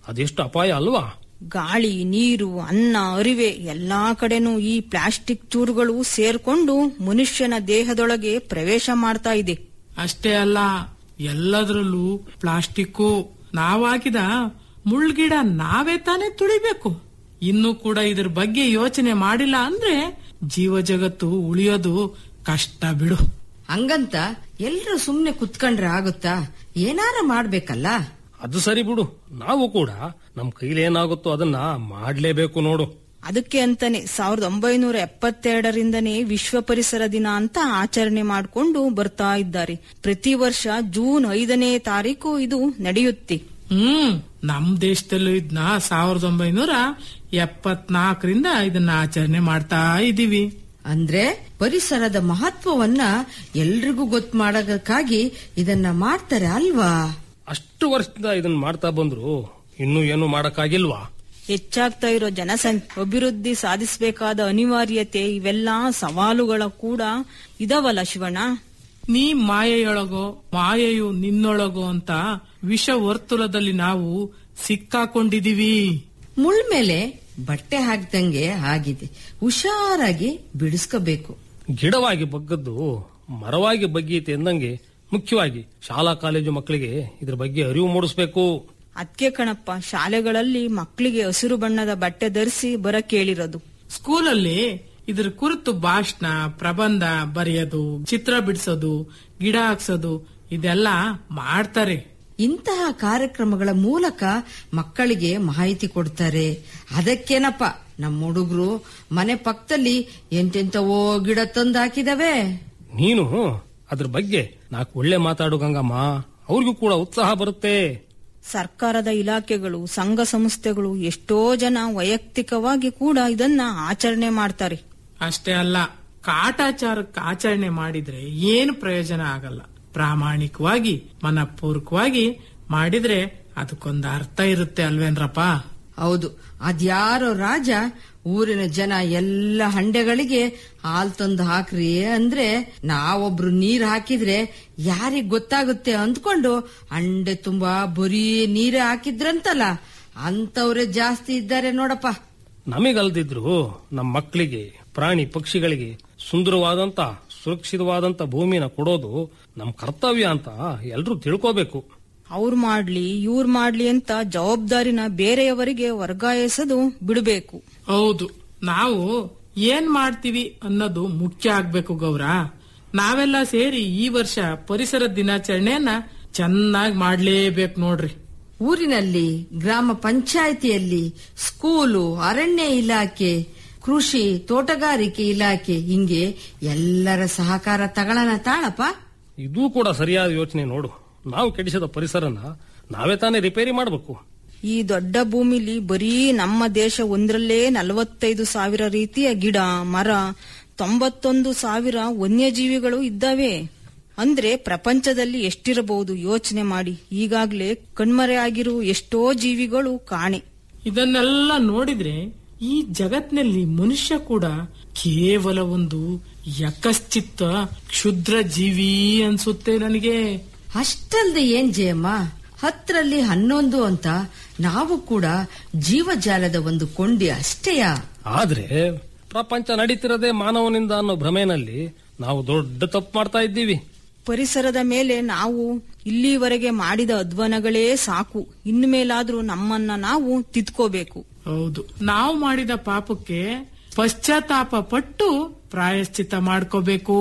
ಅದೆಷ್ಟು ಅಪಾಯ ಅಲ್ವಾ ಗಾಳಿ ನೀರು ಅನ್ನ ಅರಿವೆ ಎಲ್ಲಾ ಕಡೆನೂ ಈ ಪ್ಲಾಸ್ಟಿಕ್ ಚೂರುಗಳು ಸೇರ್ಕೊಂಡು ಮನುಷ್ಯನ ದೇಹದೊಳಗೆ ಪ್ರವೇಶ ಮಾಡ್ತಾ ಇದೆ ಅಷ್ಟೇ ಅಲ್ಲ ಎಲ್ಲದರಲ್ಲೂ ಪ್ಲಾಸ್ಟಿಕ್ಕು ನಾವಾಕಿದ ಮುಳ್ಗಿಡ ನಾವೇ ತಾನೇ ತುಳಿಬೇಕು ಇನ್ನು ಕೂಡ ಇದ್ರ ಬಗ್ಗೆ ಯೋಚನೆ ಮಾಡಿಲ್ಲ ಅಂದ್ರೆ ಜೀವ ಜಗತ್ತು ಉಳಿಯೋದು ಕಷ್ಟ ಬಿಡು ಹಂಗಂತ ಎಲ್ರು ಸುಮ್ನೆ ಕುತ್ಕೊಂಡ್ರೆ ಆಗುತ್ತಾ ಏನಾರ ಮಾಡ್ಬೇಕಲ್ಲ ಅದು ಸರಿ ಬಿಡು ನಾವು ಕೂಡ ನಮ್ ಕೈಲೇನಾಗುತ್ತೋ ಅದನ್ನ ಮಾಡ್ಲೇಬೇಕು ನೋಡು ಅದಕ್ಕೆ ಅಂತಾನೆ ಸಾವಿರದ ಒಂಬೈನೂರ ಎಪ್ಪತ್ತೆರಡರಿಂದನೇ ವಿಶ್ವ ಪರಿಸರ ದಿನ ಅಂತ ಆಚರಣೆ ಮಾಡಿಕೊಂಡು ಬರ್ತಾ ಇದ್ದಾರೆ ಪ್ರತಿ ವರ್ಷ ಜೂನ್ ಐದನೇ ತಾರೀಕು ಇದು ನಡೆಯುತ್ತೆ ಹ್ಮ್ ನಮ್ ದೇಶದಲ್ಲೂ ಇದನ್ನ ಸಾವಿರದ ಒಂಬೈನೂರ ಎಪ್ಪತ್ನಾಲ್ಕರಿಂದ ಇದನ್ನ ಆಚರಣೆ ಮಾಡ್ತಾ ಇದೀವಿ ಅಂದ್ರೆ ಪರಿಸರದ ಮಹತ್ವವನ್ನ ಎಲ್ರಿಗೂ ಗೊತ್ತು ಮಾಡೋದಕ್ಕಾಗಿ ಇದನ್ನ ಮಾಡ್ತಾರೆ ಅಲ್ವಾ ಅಷ್ಟು ವರ್ಷದಿಂದ ಇದನ್ನ ಮಾಡ್ತಾ ಬಂದ್ರು ಇನ್ನೂ ಏನು ಮಾಡಕ್ಕಾಗಿಲ್ವಾ ಹೆಚ್ಚಾಗ್ತಾ ಇರೋ ಜನಸಂಖ್ಯೆ ಅಭಿವೃದ್ಧಿ ಸಾಧಿಸಬೇಕಾದ ಅನಿವಾರ್ಯತೆ ಇವೆಲ್ಲಾ ಸವಾಲುಗಳ ಕೂಡ ಇದವಲ್ಲ ಶಿವಣ್ಣ ನೀ ಮಾಯೆಯೊಳಗೋ ಮಾಯೆಯು ನಿನ್ನೊಳಗೋ ಅಂತ ವಿಷ ವರ್ತುಲದಲ್ಲಿ ನಾವು ಸಿಕ್ಕಾಕೊಂಡಿದೀವಿ ಮುಳ್ ಮೇಲೆ ಬಟ್ಟೆ ಹಾಕ್ದಂಗೆ ಆಗಿದೆ ಹುಷಾರಾಗಿ ಬಿಡಿಸ್ಕೋಬೇಕು ಗಿಡವಾಗಿ ಬಗ್ಗದ್ದು ಮರವಾಗಿ ಬಗ್ಗೀತೆ ಎಂದಂಗೆ ಮುಖ್ಯವಾಗಿ ಶಾಲಾ ಕಾಲೇಜು ಮಕ್ಕಳಿಗೆ ಇದ್ರ ಬಗ್ಗೆ ಅರಿವು ಮೂಡಿಸ್ಬೇಕು ಅದ್ಕೆ ಕಣಪ್ಪ ಶಾಲೆಗಳಲ್ಲಿ ಮಕ್ಕಳಿಗೆ ಹಸಿರು ಬಣ್ಣದ ಬಟ್ಟೆ ಧರಿಸಿ ಬರಕ್ ಕೇಳಿರೋದು ಸ್ಕೂಲಲ್ಲಿ ಇದ್ರ ಕುರಿತು ಭಾಷಣ ಪ್ರಬಂಧ ಬರೆಯೋದು ಚಿತ್ರ ಬಿಡಿಸೋದು ಗಿಡ ಹಾಕ್ಸೋದು ಇದೆಲ್ಲ ಮಾಡ್ತಾರೆ ಇಂತಹ ಕಾರ್ಯಕ್ರಮಗಳ ಮೂಲಕ ಮಕ್ಕಳಿಗೆ ಮಾಹಿತಿ ಕೊಡ್ತಾರೆ ಅದಕ್ಕೇನಪ್ಪ ನಮ್ಮ ಹುಡುಗರು ಮನೆ ಪಕ್ಕದಲ್ಲಿ ಎಂತೆಂತವೋ ಗಿಡ ತಂದು ಹಾಕಿದವೆ ನೀನು ಅದ್ರ ಬಗ್ಗೆ ನಾಲ್ಕು ಒಳ್ಳೆ ಮಾತಾಡು ಗಂಗಮ್ಮ ಅವ್ರಿಗೂ ಕೂಡ ಉತ್ಸಾಹ ಬರುತ್ತೆ ಸರ್ಕಾರದ ಇಲಾಖೆಗಳು ಸಂಘ ಸಂಸ್ಥೆಗಳು ಎಷ್ಟೋ ಜನ ವೈಯಕ್ತಿಕವಾಗಿ ಕೂಡ ಇದನ್ನ ಆಚರಣೆ ಮಾಡ್ತಾರೆ ಅಷ್ಟೇ ಅಲ್ಲ ಕಾಟಾಚಾರಕ್ಕೆ ಆಚರಣೆ ಮಾಡಿದ್ರೆ ಏನು ಪ್ರಯೋಜನ ಆಗಲ್ಲ ಪ್ರಾಮಾಣಿಕವಾಗಿ ಮನಪೂರ್ವಕವಾಗಿ ಮಾಡಿದ್ರೆ ಅದಕ್ಕೊಂದು ಅರ್ಥ ಇರುತ್ತೆ ಅಲ್ವೇನ್ರಪ್ಪ ಹೌದು ಅದ್ಯಾರೋ ರಾಜ ಊರಿನ ಜನ ಎಲ್ಲ ಹಂಡೆಗಳಿಗೆ ಹಾಲ್ ತಂದು ಹಾಕ್ರಿ ಅಂದ್ರೆ ನಾವೊಬ್ರು ನೀರ್ ಹಾಕಿದ್ರೆ ಯಾರಿಗ್ ಗೊತ್ತಾಗುತ್ತೆ ಅಂದ್ಕೊಂಡು ಹಂಡೆ ತುಂಬಾ ಬರೀ ನೀರೇ ಹಾಕಿದ್ರಂತಲ್ಲ ಅಂತವ್ರೆ ಜಾಸ್ತಿ ಇದ್ದಾರೆ ನೋಡಪ್ಪ ನಮಗಲ್ದಿದ್ರು ನಮ್ಮ ಮಕ್ಕಳಿಗೆ ಪ್ರಾಣಿ ಪಕ್ಷಿಗಳಿಗೆ ಸುಂದರವಾದಂತ ಸುರಕ್ಷಿತವಾದಂತ ಭೂಮಿನ ಕೊಡೋದು ನಮ್ ಕರ್ತವ್ಯ ಅಂತ ಎಲ್ರೂ ತಿಳ್ಕೋಬೇಕು ಅವ್ರ್ ಮಾಡ್ಲಿ ಇವ್ರ್ ಮಾಡ್ಲಿ ಅಂತ ಜವಾಬ್ದಾರಿನ ಬೇರೆಯವರಿಗೆ ವರ್ಗಾಯಿಸೋದು ಬಿಡಬೇಕು ಹೌದು ನಾವು ಏನ್ ಮಾಡ್ತೀವಿ ಅನ್ನೋದು ಮುಖ್ಯ ಆಗ್ಬೇಕು ಗೌರ ನಾವೆಲ್ಲ ಸೇರಿ ಈ ವರ್ಷ ಪರಿಸರ ದಿನಾಚರಣೆಯನ್ನ ಚೆನ್ನಾಗಿ ಮಾಡ್ಲೇಬೇಕು ನೋಡ್ರಿ ಊರಿನಲ್ಲಿ ಗ್ರಾಮ ಪಂಚಾಯಿತಿಯಲ್ಲಿ ಸ್ಕೂಲು ಅರಣ್ಯ ಇಲಾಖೆ ಕೃಷಿ ತೋಟಗಾರಿಕೆ ಇಲಾಖೆ ಹಿಂಗೆ ಎಲ್ಲರ ಸಹಕಾರ ತಗೊಳ್ಳೋಣ ತಾಳಪ್ಪ ಇದೂ ಕೂಡ ಸರಿಯಾದ ಯೋಚನೆ ನೋಡು ನಾವು ಕೆಡಿಸಿದ ಪರಿಸರನ ನಾವೇ ತಾನೇ ರಿಪೇರಿ ಮಾಡಬೇಕು ಈ ದೊಡ್ಡ ಭೂಮಿಲಿ ಬರೀ ನಮ್ಮ ದೇಶ ಒಂದ್ರಲ್ಲೇ ನಲವತ್ತೈದು ಸಾವಿರ ರೀತಿಯ ಗಿಡ ಮರ ತೊಂಬತ್ತೊಂದು ಸಾವಿರ ವನ್ಯಜೀವಿಗಳು ಇದ್ದಾವೆ ಅಂದ್ರೆ ಪ್ರಪಂಚದಲ್ಲಿ ಎಷ್ಟಿರಬಹುದು ಯೋಚನೆ ಮಾಡಿ ಈಗಾಗ್ಲೇ ಕಣ್ಮರೆಯಾಗಿರುವ ಎಷ್ಟೋ ಜೀವಿಗಳು ಕಾಣೆ ಇದನ್ನೆಲ್ಲ ನೋಡಿದ್ರೆ ಈ ಜಗತ್ನಲ್ಲಿ ಮನುಷ್ಯ ಕೂಡ ಕೇವಲ ಒಂದು ಯಕಶ್ಚಿತ್ತ ಕ್ಷುದ್ರ ಜೀವಿ ಅನ್ಸುತ್ತೆ ನನಗೆ ಅಷ್ಟಲ್ದೆ ಏನ್ ಜಯಮ್ಮ ಹತ್ತರಲ್ಲಿ ಹನ್ನೊಂದು ಅಂತ ನಾವು ಕೂಡ ಜೀವಜಾಲದ ಒಂದು ಕೊಂಡಿ ಅಷ್ಟೇಯಾ ಆದ್ರೆ ಪ್ರಪಂಚ ನಡೀತಿರೋದೇ ಮಾನವನಿಂದ ಅನ್ನೋ ಭ್ರಮೆನಲ್ಲಿ ನಾವು ದೊಡ್ಡ ತಪ್ಪು ಮಾಡ್ತಾ ಇದ್ದೀವಿ ಪರಿಸರದ ಮೇಲೆ ನಾವು ಇಲ್ಲಿವರೆಗೆ ಮಾಡಿದ ಅಧ್ವಾನಗಳೇ ಸಾಕು ಇನ್ನು ಮೇಲಾದ್ರೂ ನಮ್ಮನ್ನ ನಾವು ತಿದ್ಕೋಬೇಕು ಹೌದು ನಾವು ಮಾಡಿದ ಪಾಪಕ್ಕೆ ಪಶ್ಚಾತ್ತಾಪ ಪಟ್ಟು ಪ್ರಾಯಶ್ಚಿತ್ತ ಮಾಡ್ಕೋಬೇಕು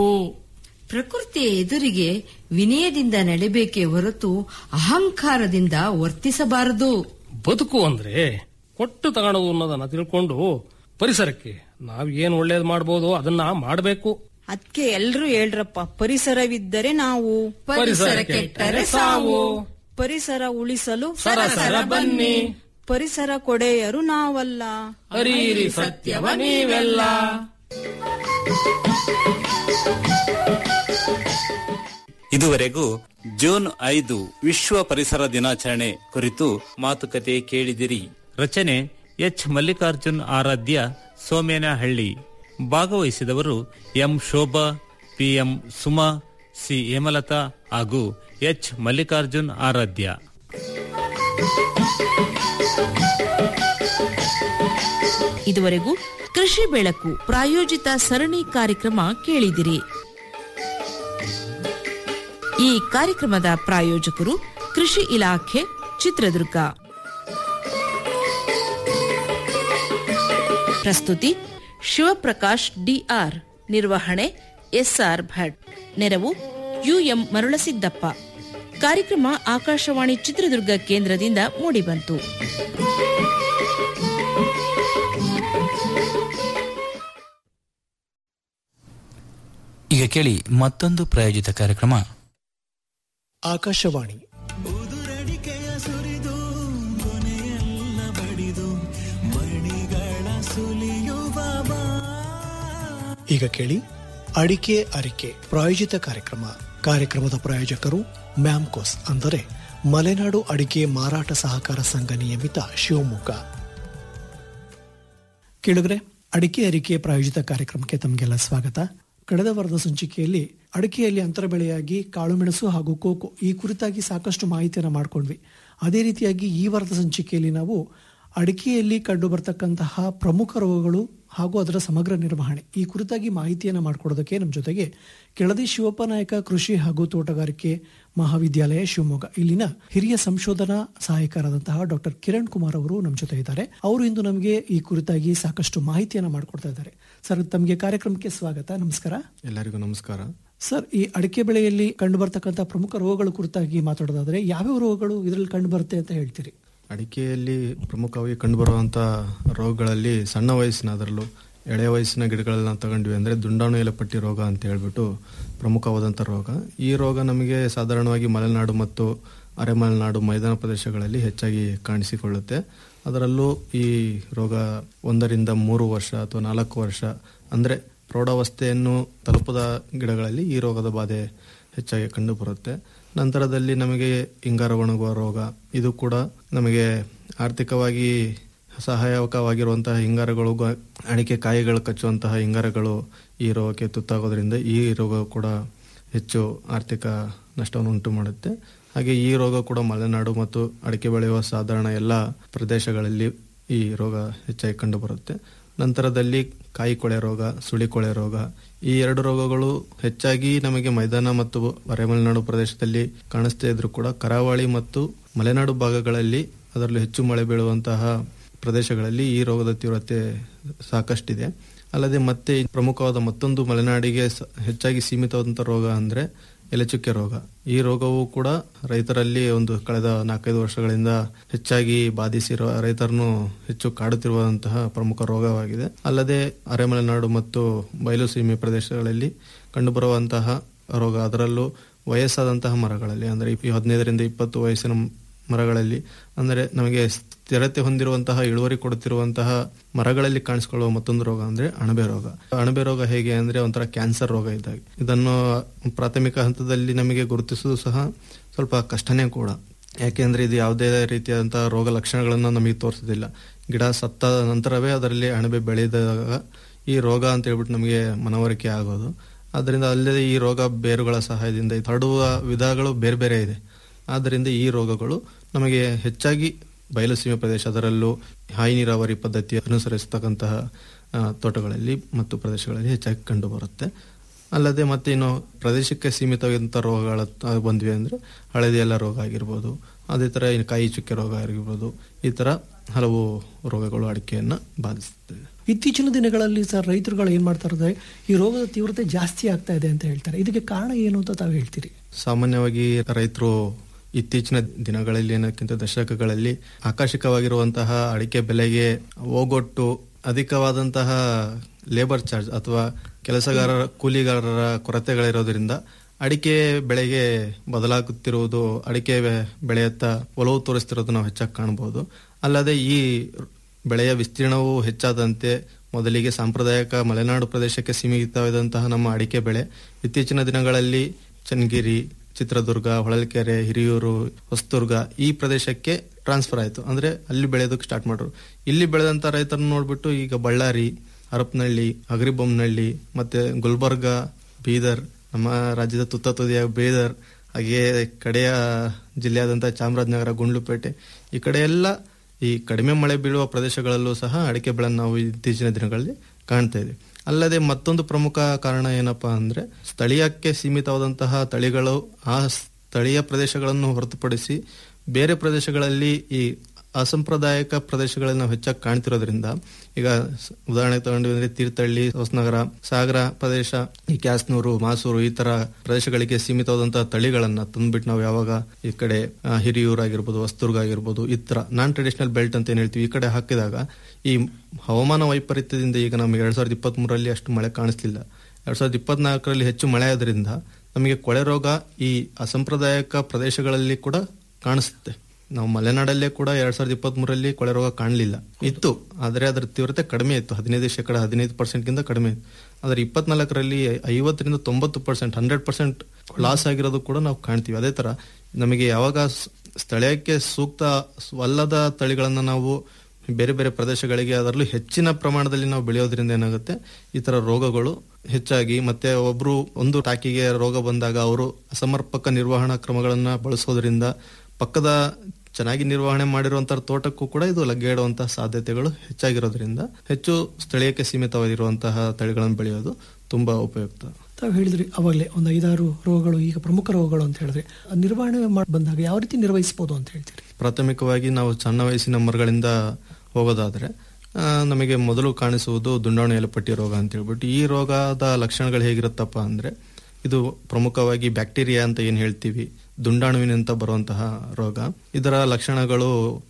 ಪ್ರಕೃತಿಯ ಎದುರಿಗೆ ವಿನಯದಿಂದ ನಡೆಬೇಕೇ ಹೊರತು ಅಹಂಕಾರದಿಂದ ವರ್ತಿಸಬಾರದು ಬದುಕು ಅಂದ್ರೆ ಕೊಟ್ಟು ತಗೊಳ್ಳೋದು ಅನ್ನೋದನ್ನ ತಿಳ್ಕೊಂಡು ಪರಿಸರಕ್ಕೆ ನಾವ್ ಏನ್ ಒಳ್ಳೇದ್ ಮಾಡ್ಬೋದು ಅದನ್ನ ಮಾಡಬೇಕು ಅದಕ್ಕೆ ಎಲ್ರೂ ಹೇಳ್ರಪ್ಪ ಪರಿಸರವಿದ್ದರೆ ನಾವು ಪರಿಸರ ಕೆಟ್ಟರೆ ಸಾವು ಪರಿಸರ ಉಳಿಸಲು ಸರಸರ ಬನ್ನಿ ಪರಿಸರ ಕೊಡೆಯರು ನಾವಲ್ಲ ಹರೀರಿ ಸತ್ಯವ ನೀವೆಲ್ಲ ಇದುವರೆಗೂ ಜೂನ್ ಐದು ವಿಶ್ವ ಪರಿಸರ ದಿನಾಚರಣೆ ಕುರಿತು ಮಾತುಕತೆ ಕೇಳಿದಿರಿ ರಚನೆ ಎಚ್ ಮಲ್ಲಿಕಾರ್ಜುನ್ ಆರಾಧ್ಯ ಸೋಮೇನಹಳ್ಳಿ ಭಾಗವಹಿಸಿದವರು M Shobha PM Suma C Hemalatha ಹಾಗೂ ಎಚ್ ಮಲ್ಲಿಕಾರ್ಜುನ್ ಆರಾಧ್ಯ ಇದುವರೆಗೂ ಕೃಷಿ ಬೆಳಕು ಪ್ರಾಯೋಜಿತ ಸರಣಿ ಕಾರ್ಯಕ್ರಮ ಕೇಳಿದಿರಿ ಈ ಕಾರ್ಯಕ್ರಮದ ಪ್ರಾಯೋಜಕರು ಕೃಷಿ ಇಲಾಖೆ ಚಿತ್ರದುರ್ಗ ಪ್ರಸ್ತುತಿ ಶಿವಪ್ರಕಾಶ್ ಡಿಆರ್ ನಿರ್ವಹಣೆ ಎಸ್ಆರ್ ಭಟ್ ನೆರವು ಯುಎಂ ಮರುಳಸಿದ್ದಪ್ಪ ಕಾರ್ಯಕ್ರಮ ಆಕಾಶವಾಣಿ ಚಿತ್ರದುರ್ಗ ಕೇಂದ್ರದಿಂದ ಮೂಡಿಬಂತು ಈಗ ಕೇಳಿ ಮತ್ತೊಂದು ಪ್ರಾಯೋಜಿತ ಕಾರ್ಯಕ್ರಮ ಆಕಾಶವಾಣಿ ಈಗ ಕೇಳಿ ಅಡಿಕೆ ಅರಿಕೆ ಪ್ರಾಯೋಜಿತ ಕಾರ್ಯಕ್ರಮ ಕಾರ್ಯಕ್ರಮದ ಪ್ರಾಯೋಜಕರು ಮ್ಯಾಮ್ಕೋಸ್ ಅಂದರೆ ಮಲೆನಾಡು ಅಡಿಕೆ ಮಾರಾಟ ಸಹಕಾರ ಸಂಘ ನಿಯಮಿತ ಶಿವಮೊಗ್ಗ ಕೇಳಿದ್ರೆ ಅಡಿಕೆ ಅರಿಕೆ ಪ್ರಾಯೋಜಿತ ಕಾರ್ಯಕ್ರಮಕ್ಕೆ ತಮಗೆಲ್ಲ ಸ್ವಾಗತ ಕಳೆದ ವಾರದ ಸಂಚಿಕೆಯಲ್ಲಿ ಅಡಿಕೆಯಲ್ಲಿ ಅಂತರ ಬೆಳೆಯಾಗಿ ಕಾಳುಮೆಣಸು ಹಾಗೂ ಕೋಕೋ ಈ ಕುರಿತಾಗಿ ಸಾಕಷ್ಟು ಮಾಹಿತಿಯನ್ನು ಮಾಡ್ಕೊಂಡ್ವಿ ಅದೇ ರೀತಿಯಾಗಿ ಈ ವಾರದ ಸಂಚಿಕೆಯಲ್ಲಿ ನಾವು ಅಡಿಕೆಯಲ್ಲಿ ಕಂಡು ಬರ್ತಕ್ಕಂತಹ ಪ್ರಮುಖ ರೋಗಗಳು ಹಾಗೂ ಅದರ ಸಮಗ್ರ ನಿರ್ವಹಣೆ ಈ ಕುರಿತಾಗಿ ಮಾಹಿತಿಯನ್ನು ಮಾಡಿಕೊಡೋದಕ್ಕೆ ನಮ್ಮ ಜೊತೆಗೆ ಕೆಳದಿ ಶಿವಪ್ಪ ನಾಯಕ ಕೃಷಿ ಹಾಗೂ ತೋಟಗಾರಿಕೆ ಮಹಾವಿದ್ಯಾಲಯ ಶಿವಮೊಗ್ಗ ಇಲ್ಲಿನ ಹಿರಿಯ ಸಂಶೋಧನಾ ಸಹಾಯಕರಾದಂತಹ ಡಾಕ್ಟರ್ ಕಿರಣ್ ಕುಮಾರ್ ಅವರು ನಮ್ಮ ಜೊತೆ ಇದ್ದಾರೆ ಅವರು ಇಂದು ನಮಗೆ ಈ ಕುರಿತಾಗಿ ಸಾಕಷ್ಟು ಮಾಹಿತಿಯನ್ನು ಮಾಡಿಕೊಡ್ತಾ ಇದ್ದಾರೆ ಸರ್ ತಮಗೆ ಕಾರ್ಯಕ್ರಮಕ್ಕೆ ಸ್ವಾಗತ ನಮಸ್ಕಾರ ಎಲ್ಲರಿಗೂ ನಮಸ್ಕಾರ ಸರ್ ಈ ಅಡಿಕೆ ಬೆಳೆಯಲ್ಲಿ ಕಂಡು ಬರ್ತಕ್ಕಂಥ ಪ್ರಮುಖ ರೋಗಗಳ ಕುರಿತಾಗಿ ಮಾತಾಡೋದಾದ್ರೆ ಯಾವ್ಯಾವ ರೋಗಗಳು ಇದರಲ್ಲಿ ಕಂಡು ಬರುತ್ತೆ ಅಂತ ಹೇಳ್ತೀರಿ ಅಡಿಕೆಯಲ್ಲಿ ಪ್ರಮುಖವಾಗಿ ಕಂಡುಬರುವಂಥ ರೋಗಗಳಲ್ಲಿ ಸಣ್ಣ ವಯಸ್ಸಿನ ಅದರಲ್ಲೂ ಎಳೆ ವಯಸ್ಸಿನ ಗಿಡಗಳನ್ನ ನಾವು ತಗೊಂಡ್ವಿ ಅಂದರೆ ದುಂಡಾಣು ಎಲೆಪಟ್ಟಿ ರೋಗ ಅಂತ ಹೇಳ್ಬಿಟ್ಟು ಪ್ರಮುಖವಾದಂಥ ರೋಗ ಈ ರೋಗ ನಮಗೆ ಸಾಧಾರಣವಾಗಿ ಮಲೆನಾಡು ಮತ್ತು ಅರೆಮಲೆನಾಡು ಮೈದಾನ ಪ್ರದೇಶಗಳಲ್ಲಿ ಹೆಚ್ಚಾಗಿ ಕಾಣಿಸಿಕೊಳ್ಳುತ್ತೆ ಅದರಲ್ಲೂ ಈ ರೋಗ ಒಂದರಿಂದ ಮೂರು ವರ್ಷ ಅಥವಾ ನಾಲ್ಕು ವರ್ಷ ಅಂದರೆ ಪ್ರೌಢಾವಸ್ಥೆಯನ್ನು ತಲುಪದ ಗಿಡಗಳಲ್ಲಿ ಈ ರೋಗದ ಬಾಧೆ ಹೆಚ್ಚಾಗಿ ಕಂಡುಬರುತ್ತೆ ನಂತರದಲ್ಲಿ ನಮಗೆ ಹಿಂಗಾರ ಒಣಗುವ ರೋಗ ಇದು ಕೂಡ ನಮಗೆ ಆರ್ಥಿಕವಾಗಿ ಸಹಾಯಕವಾಗಿರುವಂತಹ ಹಿಂಗಾರಗಳು ಗ- ಅಡಿಕೆ ಕಾಯಿಗಳು ಕಚ್ಚುವಂತಹ ಹಿಂಗಾರಗಳು ಈ ರೋಗಕ್ಕೆ ತುತ್ತಾಗೋದ್ರಿಂದ ಈ ರೋಗ ಕೂಡ ಹೆಚ್ಚು ಆರ್ಥಿಕ ನಷ್ಟವನ್ನು ಉಂಟು ಮಾಡುತ್ತೆ ಹಾಗೆ ಈ ರೋಗ ಕೂಡ ಮಲೆನಾಡು ಮತ್ತು ಅಡಿಕೆ ಬೆಳೆಯುವ ಸಾಧಾರಣ ಎಲ್ಲ ಪ್ರದೇಶಗಳಲ್ಲಿ ಈ ರೋಗ ಹೆಚ್ಚಾಗಿ ಕಂಡುಬರುತ್ತೆ ನಂತರದಲ್ಲಿ ಕಾಯಿ ಕೊಳೆ ರೋಗ ಸುಳಿ ಕೊಳೆ ರೋಗ ಈ ಎರಡು ರೋಗಗಳು ಹೆಚ್ಚಾಗಿ ನಮಗೆ ಮೈದಾನ ಮತ್ತು ಮಲೆನಾಡು ಪ್ರದೇಶದಲ್ಲಿ ಕಾಣಿಸ್ತಾ ಇದ್ರು ಕೂಡ ಕರಾವಳಿ ಮತ್ತು ಮಲೆನಾಡು ಭಾಗಗಳಲ್ಲಿ ಅದರಲ್ಲೂ ಹೆಚ್ಚು ಮಳೆ ಬೀಳುವಂತಹ ಪ್ರದೇಶಗಳಲ್ಲಿ ಈ ರೋಗದ ತೀವ್ರತೆ ಸಾಕಷ್ಟಿದೆ ಅಲ್ಲದೆ ಮತ್ತೆ ಈ ಪ್ರಮುಖವಾದ ಮತ್ತೊಂದು ಮಲೆನಾಡಿಗೆ ಸ- ಹೆಚ್ಚಾಗಿ ಸೀಮಿತವಾದಂಥ ರೋಗ ಅಂದ್ರೆ ಎಲೆಚುಕ್ಕೆ ರೋಗ ಈ ರೋಗವು ಕೂಡ ರೈತರಲ್ಲಿ ಒಂದು ಕಳೆದ ನಾಲ್ಕೈದು ವರ್ಷಗಳಿಂದ ಹೆಚ್ಚಾಗಿ ಬಾಧಿಸಿರುವ ರೈತರನ್ನು ಹೆಚ್ಚು ಕಾಡುತ್ತಿರುವಂತಹ ಪ್ರಮುಖ ರೋಗವಾಗಿದೆ ಅಲ್ಲದೆ ಅರೆಮಲೆನಾಡು ಮತ್ತು ಬಯಲು ಸೀಮೆ ಪ್ರದೇಶಗಳಲ್ಲಿ ಕಂಡುಬರುವಂತಹ ರೋಗ ಅದರಲ್ಲೂ ವಯಸ್ಸಾದಂತಹ ಮರಗಳಲ್ಲಿ ಅಂದರೆ ಈ ಹದಿನೈದರಿಂದ ಇಪ್ಪತ್ತು ವಯಸ್ಸಿನ ಮರಗಳಲ್ಲಿ ಅಂದರೆ ನಮಗೆ ಸ್ಥಿರತೆ ಹೊಂದಿರುವಂತಹ ಇಳುವರಿ ಕೊಡುತ್ತಿರುವಂತಹ ಮರಗಳಲ್ಲಿ ಕಾಣಿಸಿಕೊಳ್ಳುವ ಮತ್ತೊಂದು ರೋಗ ಅಂದ್ರೆ ಅಣಬೆ ರೋಗ ಅಣಬೆ ರೋಗ ಹೇಗೆ ಅಂದ್ರೆ ಒಂಥರ ಕ್ಯಾನ್ಸರ್ ರೋಗ ಇದ್ದಾಗ ಇದನ್ನು ಪ್ರಾಥಮಿಕ ಹಂತದಲ್ಲಿ ನಮಗೆ ಗುರುತಿಸುವುದು ಸಹ ಸ್ವಲ್ಪ ಕಷ್ಟನೇ ಕೂಡ ಯಾಕೆಂದ್ರೆ ಇದು ಯಾವುದೇ ರೀತಿಯಾದಂತಹ ರೋಗ ಲಕ್ಷಣಗಳನ್ನು ನಮಗೆ ತೋರಿಸೋದಿಲ್ಲ ಗಿಡ ಸತ್ತ ನಂತರವೇ ಅದರಲ್ಲಿ ಅಣಬೆ ಬೆಳೆದಾಗ ಈ ರೋಗ ಅಂತ ಹೇಳ್ಬಿಟ್ಟು ನಮಗೆ ಮನವರಿಕೆ ಆಗೋದು ಆದ್ದರಿಂದ ಅಲ್ಲದೆ ಈ ರೋಗ ಬೇರುಗಳ ಸಹಾಯದಿಂದ ಇದು ಹರಡುವ ವಿಧಗಳು ಬೇರೆ ಬೇರೆ ಇದೆ ಆದ್ದರಿಂದ ಈ ರೋಗಗಳು ನಮಗೆ ಹೆಚ್ಚಾಗಿ ಬಯಲುಸೀಮೆ ಪ್ರದೇಶ ಅದರಲ್ಲೂ ಹಾಯಿ ನೀರಾವರಿ ಪದ್ಧತಿ ಅನುಸರಿಸತಕ್ಕಂತಹ ಆ, ತೋಟಗಳಲ್ಲಿ ಮತ್ತು ಪ್ರದೇಶಗಳಲ್ಲಿ ಹೆಚ್ಚಾಗಿ ಕಂಡುಬರುತ್ತೆ ಅಲ್ಲದೆ ಮತ್ತೆ ಇನ್ನು ಪ್ರದೇಶಕ್ಕೆ ಸೀಮಿತವಾದಂಥ ರೋಗಗಳ ತ- ಬಂದ್ವಿ ಅಂದ್ರೆ ಹಳದಿ ಎಲ್ಲ ರೋಗ ಆಗಿರ್ಬೋದು ಅದೇ ತರ ಇನ್ನು ಕಾಯಿ ಚುಕ್ಕೆ ರೋಗ ಆಗಿರ್ಬೋದು ಈ ತರ ಹಲವು ರೋಗಗಳು ಅಡಿಕೆಯನ್ನ ಬಾಧಿಸುತ್ತವೆ ಇತ್ತೀಚಿನ ದಿನಗಳಲ್ಲಿ ಸರ್ ರೈತರುಗಳು ಏನ್ ಮಾಡ್ತಾ ಇದ್ದಾರೆ ಈ ರೋಗದ ತೀವ್ರತೆ ಜಾಸ್ತಿ ಆಗ್ತಾ ಇದೆ ಅಂತ ಹೇಳ್ತಾರೆ ಇದಕ್ಕೆ ಕಾರಣ ಏನು ಅಂತ ತಾವು ಹೇಳ್ತೀರಿ ಸಾಮಾನ್ಯವಾಗಿ ರೈತರು ಇತ್ತೀಚಿನ ದಿನಗಳಲ್ಲಿ ಏನಕ್ಕಿಂತ ದಶಕಗಳಲ್ಲಿ ಆಕರ್ಷಕವಾಗಿರುವಂತಹ ಅಡಿಕೆ ಬೆಲೆಗೆ ಹೋಗೊಟ್ಟು ಅಧಿಕವಾದಂತಹ ಲೇಬರ್ ಚಾರ್ಜ್ ಅಥವಾ ಕೆಲಸಗಾರರ ಕೂಲಿಗಾರರ ಕೊರತೆಗಳಿರೋದ್ರಿಂದ ಅಡಿಕೆ ಬೆಳೆಗೆ ಬದಲಾಗುತ್ತಿರುವುದು ಅಡಿಕೆ ಬೆ- ಬೆಳೆಯತ್ತ ಒಲವು ತೋರಿಸ್ತಿರೋದು ನಾವು ಹೆಚ್ಚಾಗಿ ಕಾಣಬಹುದು ಅಲ್ಲದೆ ಈ ಬೆಳೆಯ ವಿಸ್ತೀರ್ಣವು ಹೆಚ್ಚಾದಂತೆ ಮೊದಲಿಗೆ ಸಾಂಪ್ರದಾಯಿಕ ಮಲೆನಾಡು ಪ್ರದೇಶಕ್ಕೆ ಸೀಮಿತವಾದಂತಹ ನಮ್ಮ ಅಡಿಕೆ ಬೆಳೆ ಇತ್ತೀಚಿನ ದಿನಗಳಲ್ಲಿ ಚನ್ನಗಿರಿ ಚಿತ್ರದುರ್ಗ ಹೊಳಲ್ಕೆರೆ ಹಿರಿಯೂರು ಹೊಸದುರ್ಗ ಈ ಪ್ರದೇಶಕ್ಕೆ ಟ್ರಾನ್ಸ್ಫರ್ ಆಯಿತು ಅಂದ್ರೆ ಅಲ್ಲಿ ಬೆಳೆಯೋದಕ್ಕೆ ಸ್ಟಾರ್ಟ್ ಮಾಡ್ರು ಇಲ್ಲಿ ಬೆಳೆದಂತ ರೈತರನ್ನ ನೋಡ್ಬಿಟ್ಟು ಈಗ ಬಳ್ಳಾರಿ ಹರಪನಹಳ್ಳಿ ಅಗರಿಬೊಮ್ಮನಹಳ್ಳಿ ಮತ್ತೆ ಗುಲ್ಬರ್ಗ ಬೀದರ್ ನಮ್ಮ ರಾಜ್ಯದ ತುತ್ತ ತುದಿಯ ಬೀದರ್ ಹಾಗೆಯೇ ಕಡೆಯ ಜಿಲ್ಲೆಯಾದಂಥ ಚಾಮರಾಜನಗರ ಗುಂಡ್ಲುಪೇಟೆ ಈ ಕಡೆ ಎಲ್ಲ ಈ ಕಡಿಮೆ ಮಳೆ ಬೀಳುವ ಪ್ರದೇಶಗಳಲ್ಲೂ ಸಹ ಅಡಿಕೆ ಬೆಳೆಯನ್ನು ನಾವು ಇತ್ತೀಚಿನ ದಿನಗಳಲ್ಲಿ ಕಾಣ್ತಾ ಇದ್ದೀವಿ ಅಲ್ಲದೆ ಮತ್ತೊಂದು ಪ್ರಮುಖ ಕಾರಣ ಏನಪ್ಪಾ ಅಂದ್ರೆ ಸ್ಥಳೀಯಕ್ಕೆ ಸೀಮಿತವಾದಂತಹ ತಳಿಗಳು ಆ ಸ್ಥಳೀಯ ಪ್ರದೇಶಗಳನ್ನು ಹೊರತುಪಡಿಸಿ ಬೇರೆ ಪ್ರದೇಶಗಳಲ್ಲಿ ಈ ಅಸಾಂಪ್ರದಾಯಿಕ ಪ್ರದೇಶಗಳಲ್ಲಿ ನಾವು ಹೆಚ್ಚಾಗಿ ಕಾಣ್ತಿರೋದ್ರಿಂದ ಈಗ ಸ- ಉದಾಹರಣೆ ತಗೊಂಡ್ರೆ ತೀರ್ಥಹಳ್ಳಿ ಹೊಸನಗರ ಸಾಗರ ಪ್ರದೇಶ ಈ ಕ್ಯಾಸ್ನೂರು ಮಾಸೂರು ಈ ತರ ಪ್ರದೇಶಗಳಿಗೆ ಸೀಮಿತವಾದಂತಹ ತಳಿಗಳನ್ನ ತಂದ್ಬಿಟ್ಟು ನಾವು ಯಾವಾಗ ಈ ಕಡೆ ಆ, ಹಿರಿಯೂರು ಆಗಿರ್ಬೋದು ಹೊಸದುರ್ಗ ಆಗಿರ್ಬೋದು ಈ ತರ ನಾನ್ ಟ್ರೆಡಿಷನಲ್ ಬೆಲ್ಟ್ ಅಂತ ಏನ್ ಹೇಳ್ತೀವಿ ಈ ಕಡೆ ಹಾಕಿದಾಗ ಈ ಹವಾಮಾನ ವೈಪರೀತ್ಯದಿಂದ ಈಗ ನಮಗೆ ಎರಡ್ ಸಾವಿರದ ಇಪ್ಪತ್ತ್ ಮೂರರಲ್ಲಿ ಅಷ್ಟು ಮಳೆ ಕಾಣಿಸ್ಲಿಲ್ಲ ಎರಡ್ ಸಾವಿರದ ಇಪ್ಪತ್ನಾಲ್ಕರಲ್ಲಿ ಹೆಚ್ಚು ಮಳೆ ಆದ್ರಿಂದ ನಮಗೆ ಕೊಳೆ ರೋಗ ಈ ಅಸಾಂಪ್ರದಾಯಿಕ ಪ್ರದೇಶಗಳಲ್ಲಿ ಕೂಡ ಕಾಣಿಸುತ್ತೆ ನಾವು ಮಲೆನಾಡಲ್ಲೇ ಕೂಡ ಎರಡ್ ಸಾವಿರದ ಇಪ್ಪತ್ತ್ ಮೂರರಲ್ಲಿ ಕೊಳೆ ರೋಗ ಕಾಣಲಿಲ್ಲ ಇತ್ತು ಆದರೆ ಅದರ ತೀವ್ರತೆ ಕಡಿಮೆ ಇತ್ತು ಹದಿನೈದು ಶೇಕಡ ಹದಿನೈದು ಪರ್ಸೆಂಟ್ ಗಿಂತ ಕಡಿಮೆ ಇತ್ತು ಆದರೆ ಇಪ್ಪತ್ನಾಲ್ಕರಲ್ಲಿ ಐವತ್ತರಿಂದ ತೊಂಬತ್ತು ಪರ್ಸೆಂಟ್ ಹಂಡ್ರೆಡ್ ಪರ್ಸೆಂಟ್ ಲಾಸ್ ಆಗಿರೋದು ಕೂಡ ನಾವು ಕಾಣ್ತೀವಿ ಅದೇ ತರ ನಮಗೆ ಯಾವಾಗ ಸ್- ಸ್ಥಳೀಯಕ್ಕೆ ಸೂಕ್ತ ಅಲ್ಲದ ತಳಿಗಳನ್ನ ನಾವು ಬೇರೆ ಬೇರೆ ಪ್ರದೇಶಗಳಿಗೆ ಅದರಲ್ಲೂ ಹೆಚ್ಚಿನ ಪ್ರಮಾಣದಲ್ಲಿ ನಾವು ಬೆಳೆಯೋದ್ರಿಂದ ಏನಾಗುತ್ತೆ ಈ ತರ ರೋಗಗಳು ಹೆಚ್ಚಾಗಿ ಮತ್ತೆ ಒಬ್ರು ಒಂದು ಟಾಕಿಗೆ ರೋಗ ಬಂದಾಗ ಅವರು ಅಸಮರ್ಪಕ ನಿರ್ವಹಣಾ ಕ್ರಮಗಳನ್ನ ಬಳಸೋದ್ರಿಂದ ಪಕ್ಕದ ಚೆನ್ನಾಗಿ ನಿರ್ವಹಣೆ ಮಾಡಿರುವಂತಹ ತೋಟಕ್ಕೂ ಕೂಡ ಇದು ಲಗ್ಗೆಡುವಂತಹ ಸಾಧ್ಯತೆಗಳು ಹೆಚ್ಚಾಗಿರೋದ್ರಿಂದ ಹೆಚ್ಚು ಸ್ಥಳೀಯಕ್ಕೆ ಸೀಮಿತವಾಗಿರುವಂತಹ ತಳಿಗಳನ್ನು ಬೆಳೆಯೋದು ತುಂಬಾ ಉಪಯುಕ್ತ ತಾವು ಹೇಳಿದ್ರಿ ಅವಾಗಲೇ ಒಂದು ಐದಾರು ರೋಗಗಳು ಈಗ ಪ್ರಮುಖ ರೋಗಗಳು ಅಂತ ಹೇಳಿದ್ರೆ ಆ ನಿರ್ವಹಣೆ ಮಾಡಿ ಬಂದಾಗ ಯಾವ ರೀತಿ ನಿರ್ವಹಿಸಬಹುದು ಅಂತ ಹೇಳ್ತೀರಿ ಪ್ರಾಥಮಿಕವಾಗಿ ನಾವು ಸಣ್ಣ ವಯಸ್ಸಿನ ಮರಗಳಿಂದ ಹೋಗೋದಾದ್ರೆ ಆ, ನಮಗೆ ಮೊದಲು ಕಾಣಿಸುವುದು ದುಂಡಾಣು ಎಲೆಪಟ್ಟಿ ರೋಗ ಅಂತ ಹೇಳ್ಬಿಟ್ಟು ಈ ರೋಗದ ಲಕ್ಷಣಗಳು ಹೇಗಿರುತ್ತಪ್ಪ ಅಂದ್ರೆ ಇದು ಪ್ರಮುಖವಾಗಿ ಬ್ಯಾಕ್ಟೀರಿಯಾ ಅಂತ ಏನ್ ಹೇಳ್ತೀವಿ ದುಂಡಾಣುವಿನಿಂದ ಬರುವಂತಹ ರೋಗ ಇದರ ಲಕ್ಷಣಗಳು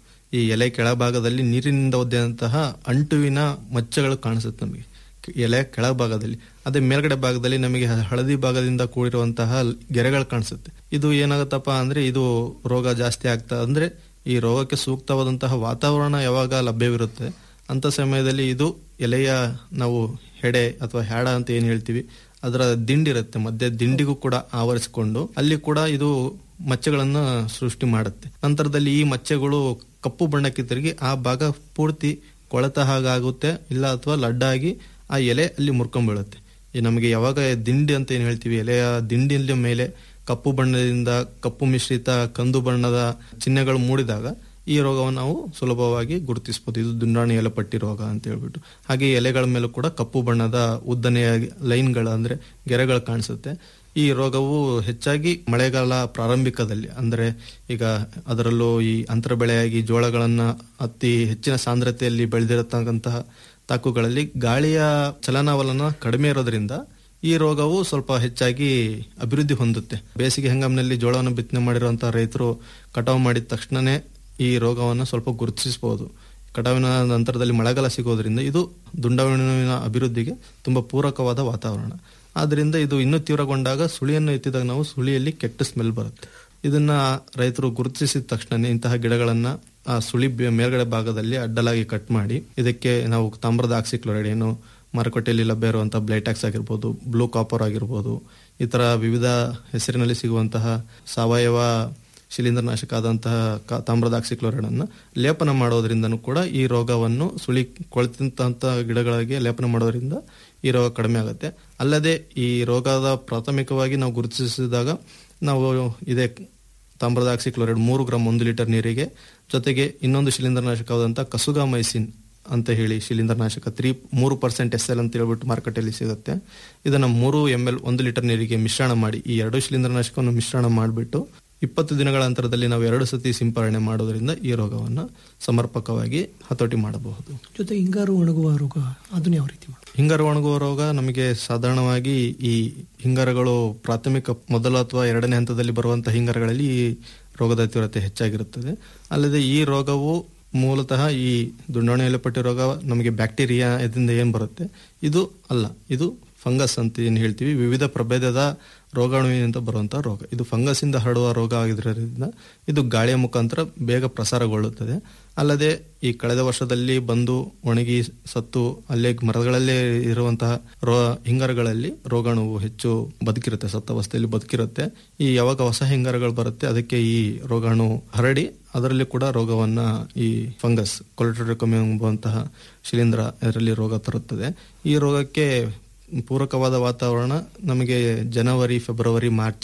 ಈ ಎಲೆ ಕೆಳಭಾಗದಲ್ಲಿ ನೀರಿನಿಂದ ಒದ್ದೆದಂತಹ ಅಂಟುವಿನ ಮಚ್ಚಗಳು ಕಾಣಿಸುತ್ತೆ ನಮಗೆ ಎಲೆ ಕೆಳಭಾಗದಲ್ಲಿ ಅದೇ ಮೇಲ್ಗಡೆ ಭಾಗದಲ್ಲಿ ನಮಗೆ ಹಳದಿ ಭಾಗದಿಂದ ಕೂಡಿರುವಂತಹ ಗೆರೆಗಳು ಕಾಣಿಸುತ್ತೆ ಇದು ಏನಾಗುತ್ತಪ್ಪ ಅಂದ್ರೆ ಇದು ರೋಗ ಜಾಸ್ತಿ ಆಗ್ತಾ ಅಂದ್ರೆ ಈ ರೋಗಕ್ಕೆ ಸೂಕ್ತವಾದಂತಹ ವಾತಾವರಣ ಯಾವಾಗ ಲಭ್ಯವಿರುತ್ತೆ ಅಂತ ಸಮಯದಲ್ಲಿ ಇದು ಎಲೆಯ ನಾವು ಹೆಡೆ ಅಥವಾ ಹ್ಯಾಡ ಅಂತ ಏನ್ ಹೇಳ್ತೀವಿ ಅದರ ದಿಂಡಿರುತ್ತೆ ಮಧ್ಯೆ ದಿಂಡಿಗೂ ಕೂಡ ಆವರಿಸಿಕೊಂಡು ಅಲ್ಲಿ ಕೂಡ ಇದು ಮಚ್ಚೆಗಳನ್ನ ಸೃಷ್ಟಿ ಮಾಡುತ್ತೆ ನಂತರದಲ್ಲಿ ಈ ಮಚ್ಚೆಗಳು ಕಪ್ಪು ಬಣ್ಣಕ್ಕೆ ತಿರುಗಿ ಆ ಭಾಗ ಪೂರ್ತಿ ಕೊಳೆತ ಹಾಗಾಗುತ್ತೆ ಇಲ್ಲ ಅಥವಾ ಲಡ್ಡಾಗಿ ಆ ಎಲೆ ಅಲ್ಲಿ ಮುರ್ಕೊಂಡ್ಬೀಳುತ್ತೆ ಈ ನಮಗೆ ಯಾವಾಗ ದಿಂಡಿ ಅಂತ ಏನ್ ಹೇಳ್ತೀವಿ ಎಲೆಯ ದಿಂಡಿನ ಮೇಲೆ ಕಪ್ಪು ಬಣ್ಣದಿಂದ ಕಪ್ಪು ಮಿಶ್ರಿತ ಕಂದು ಬಣ್ಣದ ಚಿಹ್ನೆಗಳು ಮೂಡಿದಾಗ ಈ ರೋಗವನ್ನು ನಾವು ಸುಲಭವಾಗಿ ಗುರುತಿಸಬಹುದು ಇದು ದುಂಡಾಣಿ ಎಲೆಪಟ್ಟಿ ರೋಗ ಅಂತ ಹೇಳ್ಬಿಟ್ಟು ಹಾಗೆ ಈ ಎಲೆಗಳ ಮೇಲೂ ಕೂಡ ಕಪ್ಪು ಬಣ್ಣದ ಉದ್ದನೆಯ ಲೈನ್ಗಳು ಅಂದ್ರೆ ಗೆರೆಗಳು ಕಾಣಿಸುತ್ತೆ ಈ ರೋಗವು ಹೆಚ್ಚಾಗಿ ಮಳೆಗಾಲ ಪ್ರಾರಂಭಿಕದಲ್ಲಿ ಅಂದ್ರೆ ಈಗ ಅದರಲ್ಲೂ ಈ ಅಂತರ ಬೆಳೆಯಾಗಿ ಜೋಳಗಳನ್ನ ಅತಿ ಹೆಚ್ಚಿನ ಸಾಂದ್ರತೆಯಲ್ಲಿ ಬೆಳೆದಿರತಕ್ಕಂತಹ ತಾಕುಗಳಲ್ಲಿ ಗಾಳಿಯ ಚಲನವಲನ ಕಡಿಮೆ ಇರೋದ್ರಿಂದ ಈ ರೋಗವು ಸ್ವಲ್ಪ ಹೆಚ್ಚಾಗಿ ಅಭಿವೃದ್ಧಿ ಹೊಂದುತ್ತೆ ಬೇಸಿಗೆ ಹಂಗಾಮಿನಲ್ಲಿ ಜೋಳವನ್ನು ಬಿತ್ತನೆ ಮಾಡಿರುವಂತಹ ರೈತರು ಕಟಾವು ಮಾಡಿದ ತಕ್ಷಣನೇ ಈ ರೋಗವನ್ನು ಸ್ವಲ್ಪ ಗುರುತಿಸಬಹುದು ಕಟಾವಿನ ನಂತರದಲ್ಲಿ ಮಳೆಗಾಲ ಸಿಗೋದ್ರಿಂದ ಇದು ದುಂಡಾಣುವಿನ ಅಭಿವೃದ್ಧಿಗೆ ತುಂಬಾ ಪೂರಕವಾದ ವಾತಾವರಣ ಆದ್ರಿಂದ ಇದು ಇನ್ನೂ ತೀವ್ರಗೊಂಡಾಗ ಸುಳಿಯನ್ನು ಎತ್ತಿದಾಗ ನಾವು ಸುಳಿಯಲ್ಲಿ ಕೆಟ್ಟ ಸ್ಮೆಲ್ ಬರುತ್ತೆ ಇದನ್ನ ರೈತರು ಗುರುತಿಸಿದ ತಕ್ಷಣ ಇಂತಹ ಗಿಡಗಳನ್ನ ಆ ಸುಳಿ ಬೆ- ಮೇಲ್ಗಡೆ ಭಾಗದಲ್ಲಿ ಅಡ್ಡಲಾಗಿ ಕಟ್ ಮಾಡಿ ಇದಕ್ಕೆ ನಾವು ತಾಮ್ರದ ಆಕ್ಸಿಕ್ಲೋರೈಡ್ ಏನು ಮಾರುಕಟ್ಟೆಯಲ್ಲಿ ಲಭ್ಯ ಇರುವಂತಹ ಬ್ಲೈಟ್ಯಾಕ್ಸ್ ಆಗಿರ್ಬೋದು ಬ್ಲೂ ಕಾಪರ್ ಆಗಿರ್ಬೋದು ಈ ತರ ವಿವಿಧ ಹೆಸರಿನಲ್ಲಿ ಸಿಗುವಂತಹ ಸಾವಯವ ಶಿಲೀಂಧ್ರನಾಶಕ ಆದಂತಹ ಕ- ತಾಮ್ರದ ಆಕ್ಸಿಕ್ಲೋರೈಡ್ ಅನ್ನು ಲೇಪನ ಮಾಡೋದ್ರಿಂದನೂ ಕೂಡ ಈ ರೋಗವನ್ನು ಸುಳಿ ಕೊಳೆತಂತಹ ಗಿಡಗಳಿಗೆ ಲೇಪನ ಮಾಡೋದ್ರಿಂದ ಈ ರೋಗ ಕಡಿಮೆ ಆಗುತ್ತೆ ಅಲ್ಲದೆ ಈ ರೋಗದ ಪ್ರಾಥಮಿಕವಾಗಿ ನಾವು ಗುರುತಿಸಿದಾಗ ನಾವು ಇದೇ ತಾಮ್ರದ ಆಕ್ಸಿಕ್ಲೋರೈಡ್ ಮೂರು ಗ್ರಾಮ್ ಒಂದು ಲೀಟರ್ ನೀರಿಗೆ ಜೊತೆಗೆ ಇನ್ನೊಂದು ಶಿಲೀಂಧ್ರನಾಶಕವಾದಂತಹ ಕಸುಗಾಮೈಸಿನ್ ಅಂತ ಹೇಳಿ ಶಿಲೀಂಧ್ರನಾಶಕ ತ್ರೀ ಮೂರು ಪರ್ಸೆಂಟ್ ಎಸ್ ಎಲ್ ಅಂತ ಹೇಳ್ಬಿಟ್ಟು ಮಾರುಕಟ್ಟೆಯಲ್ಲಿ ಸಿಗುತ್ತೆ ಇದನ್ನ ಮೂರು ಎಂ ಎಲ್ ಒಂದು ಲೀಟರ್ ನೀರಿಗೆ ಮಿಶ್ರಣ ಮಾಡಿ ಈ ಎರಡು ಶಿಲೀಂಧ್ರನಾಶಕವನ್ನು ಮಿಶ್ರಣ ಮಾಡಿಬಿಟ್ಟು ಇಪ್ಪತ್ತು ದಿನಗಳ ಅಂತರದಲ್ಲಿ ನಾವು ಎರಡು ಸತಿ ಸಿಂಪರಣೆ ಮಾಡೋದ್ರಿಂದ ಈ ರೋಗವನ್ನು ಸಮರ್ಪಕವಾಗಿ ಹತೋಟಿ ಮಾಡಬಹುದು ಜೊತೆ ಹಿಂಗಾರು ಒಣಗುವ ರೋಗ ಅದನ್ನ ಯಾವ ರೀತಿ ಮಾಡೋದು ಹಿಂಗಾರು ಒಣಗುವ ರೋಗ ನಮಗೆ ಸಾಧಾರಣವಾಗಿ ಈ ಹಿಂಗಾರಗಳು ಪ್ರಾಥಮಿಕ ಮೊದಲ ಅಥವಾ ಎರಡನೇ ಹಂತದಲ್ಲಿ ಬರುವಂತಹ ಹಿಂಗಾರಗಳಲ್ಲಿ ಈ ರೋಗದ ತೀವ್ರತೆ ಹೆಚ್ಚಾಗಿರುತ್ತದೆ ಅಲ್ಲದೆ ಈ ರೋಗವು ಮೂಲತಃ ಈ ದುಂಡಾಣು ಎಲೆಪಟ್ಟಿ ರೋಗ ನಮಗೆ ಬ್ಯಾಕ್ಟೀರಿಯಾ ಇದರಿಂದ ಏನ್ ಬರುತ್ತೆ ಇದು ಅಲ್ಲ ಇದು ಫಂಗಸ್ ಅಂತ ಏನ್ ಹೇಳ್ತೀವಿ ವಿವಿಧ ಪ್ರಭೇದದ ರೋಗಾಣುವಿನಿಂದ ಬರುವಂತಹ ರೋಗ ಇದು ಫಂಗಸ್ ಇಂದ ಹರಡುವ ರೋಗ ಆಗಿರೋದ್ರಿಂದ ಇದು ಗಾಳಿಯ ಮುಖಾಂತರ ಬೇಗ ಪ್ರಸಾರಗೊಳ್ಳುತ್ತದೆ ಅಲ್ಲದೆ ಈ ಕಳೆದ ವರ್ಷದಲ್ಲಿ ಬಂದು ಒಣಗಿ ಸತ್ತು ಅಲ್ಲೇ ಮರಗಳಲ್ಲೇ ಇರುವಂತಹ ರೋ ಹಿಂಗಾರಗಳಲ್ಲಿ ರೋಗಾಣುವು ಹೆಚ್ಚು ಬದುಕಿರುತ್ತೆ ಸತ್ತ ಅವಸ್ಥೆಯಲ್ಲಿ ಬದುಕಿರುತ್ತೆ ಈ ಯಾವಾಗ ಹೊಸ ಹಿಂಗಾರಗಳು ಬರುತ್ತೆ ಅದಕ್ಕೆ ಈ ರೋಗಾಣು ಹರಡಿ ಅದರಲ್ಲಿ ಕೂಡ ರೋಗವನ್ನ ಈ ಫಂಗಸ್ ಕೊಲೆಟ್ರಿಕಮ್ ಎಂಬುವಂತಹ ಶಿಲೀಂಧ್ರ ಇದರಲ್ಲಿ ರೋಗ ತರುತ್ತದೆ ಈ ರೋಗಕ್ಕೆ ಪೂರಕವಾದ ವಾತಾವರಣ ನಮಗೆ ಜನವರಿ ಫೆಬ್ರವರಿ ಮಾರ್ಚ್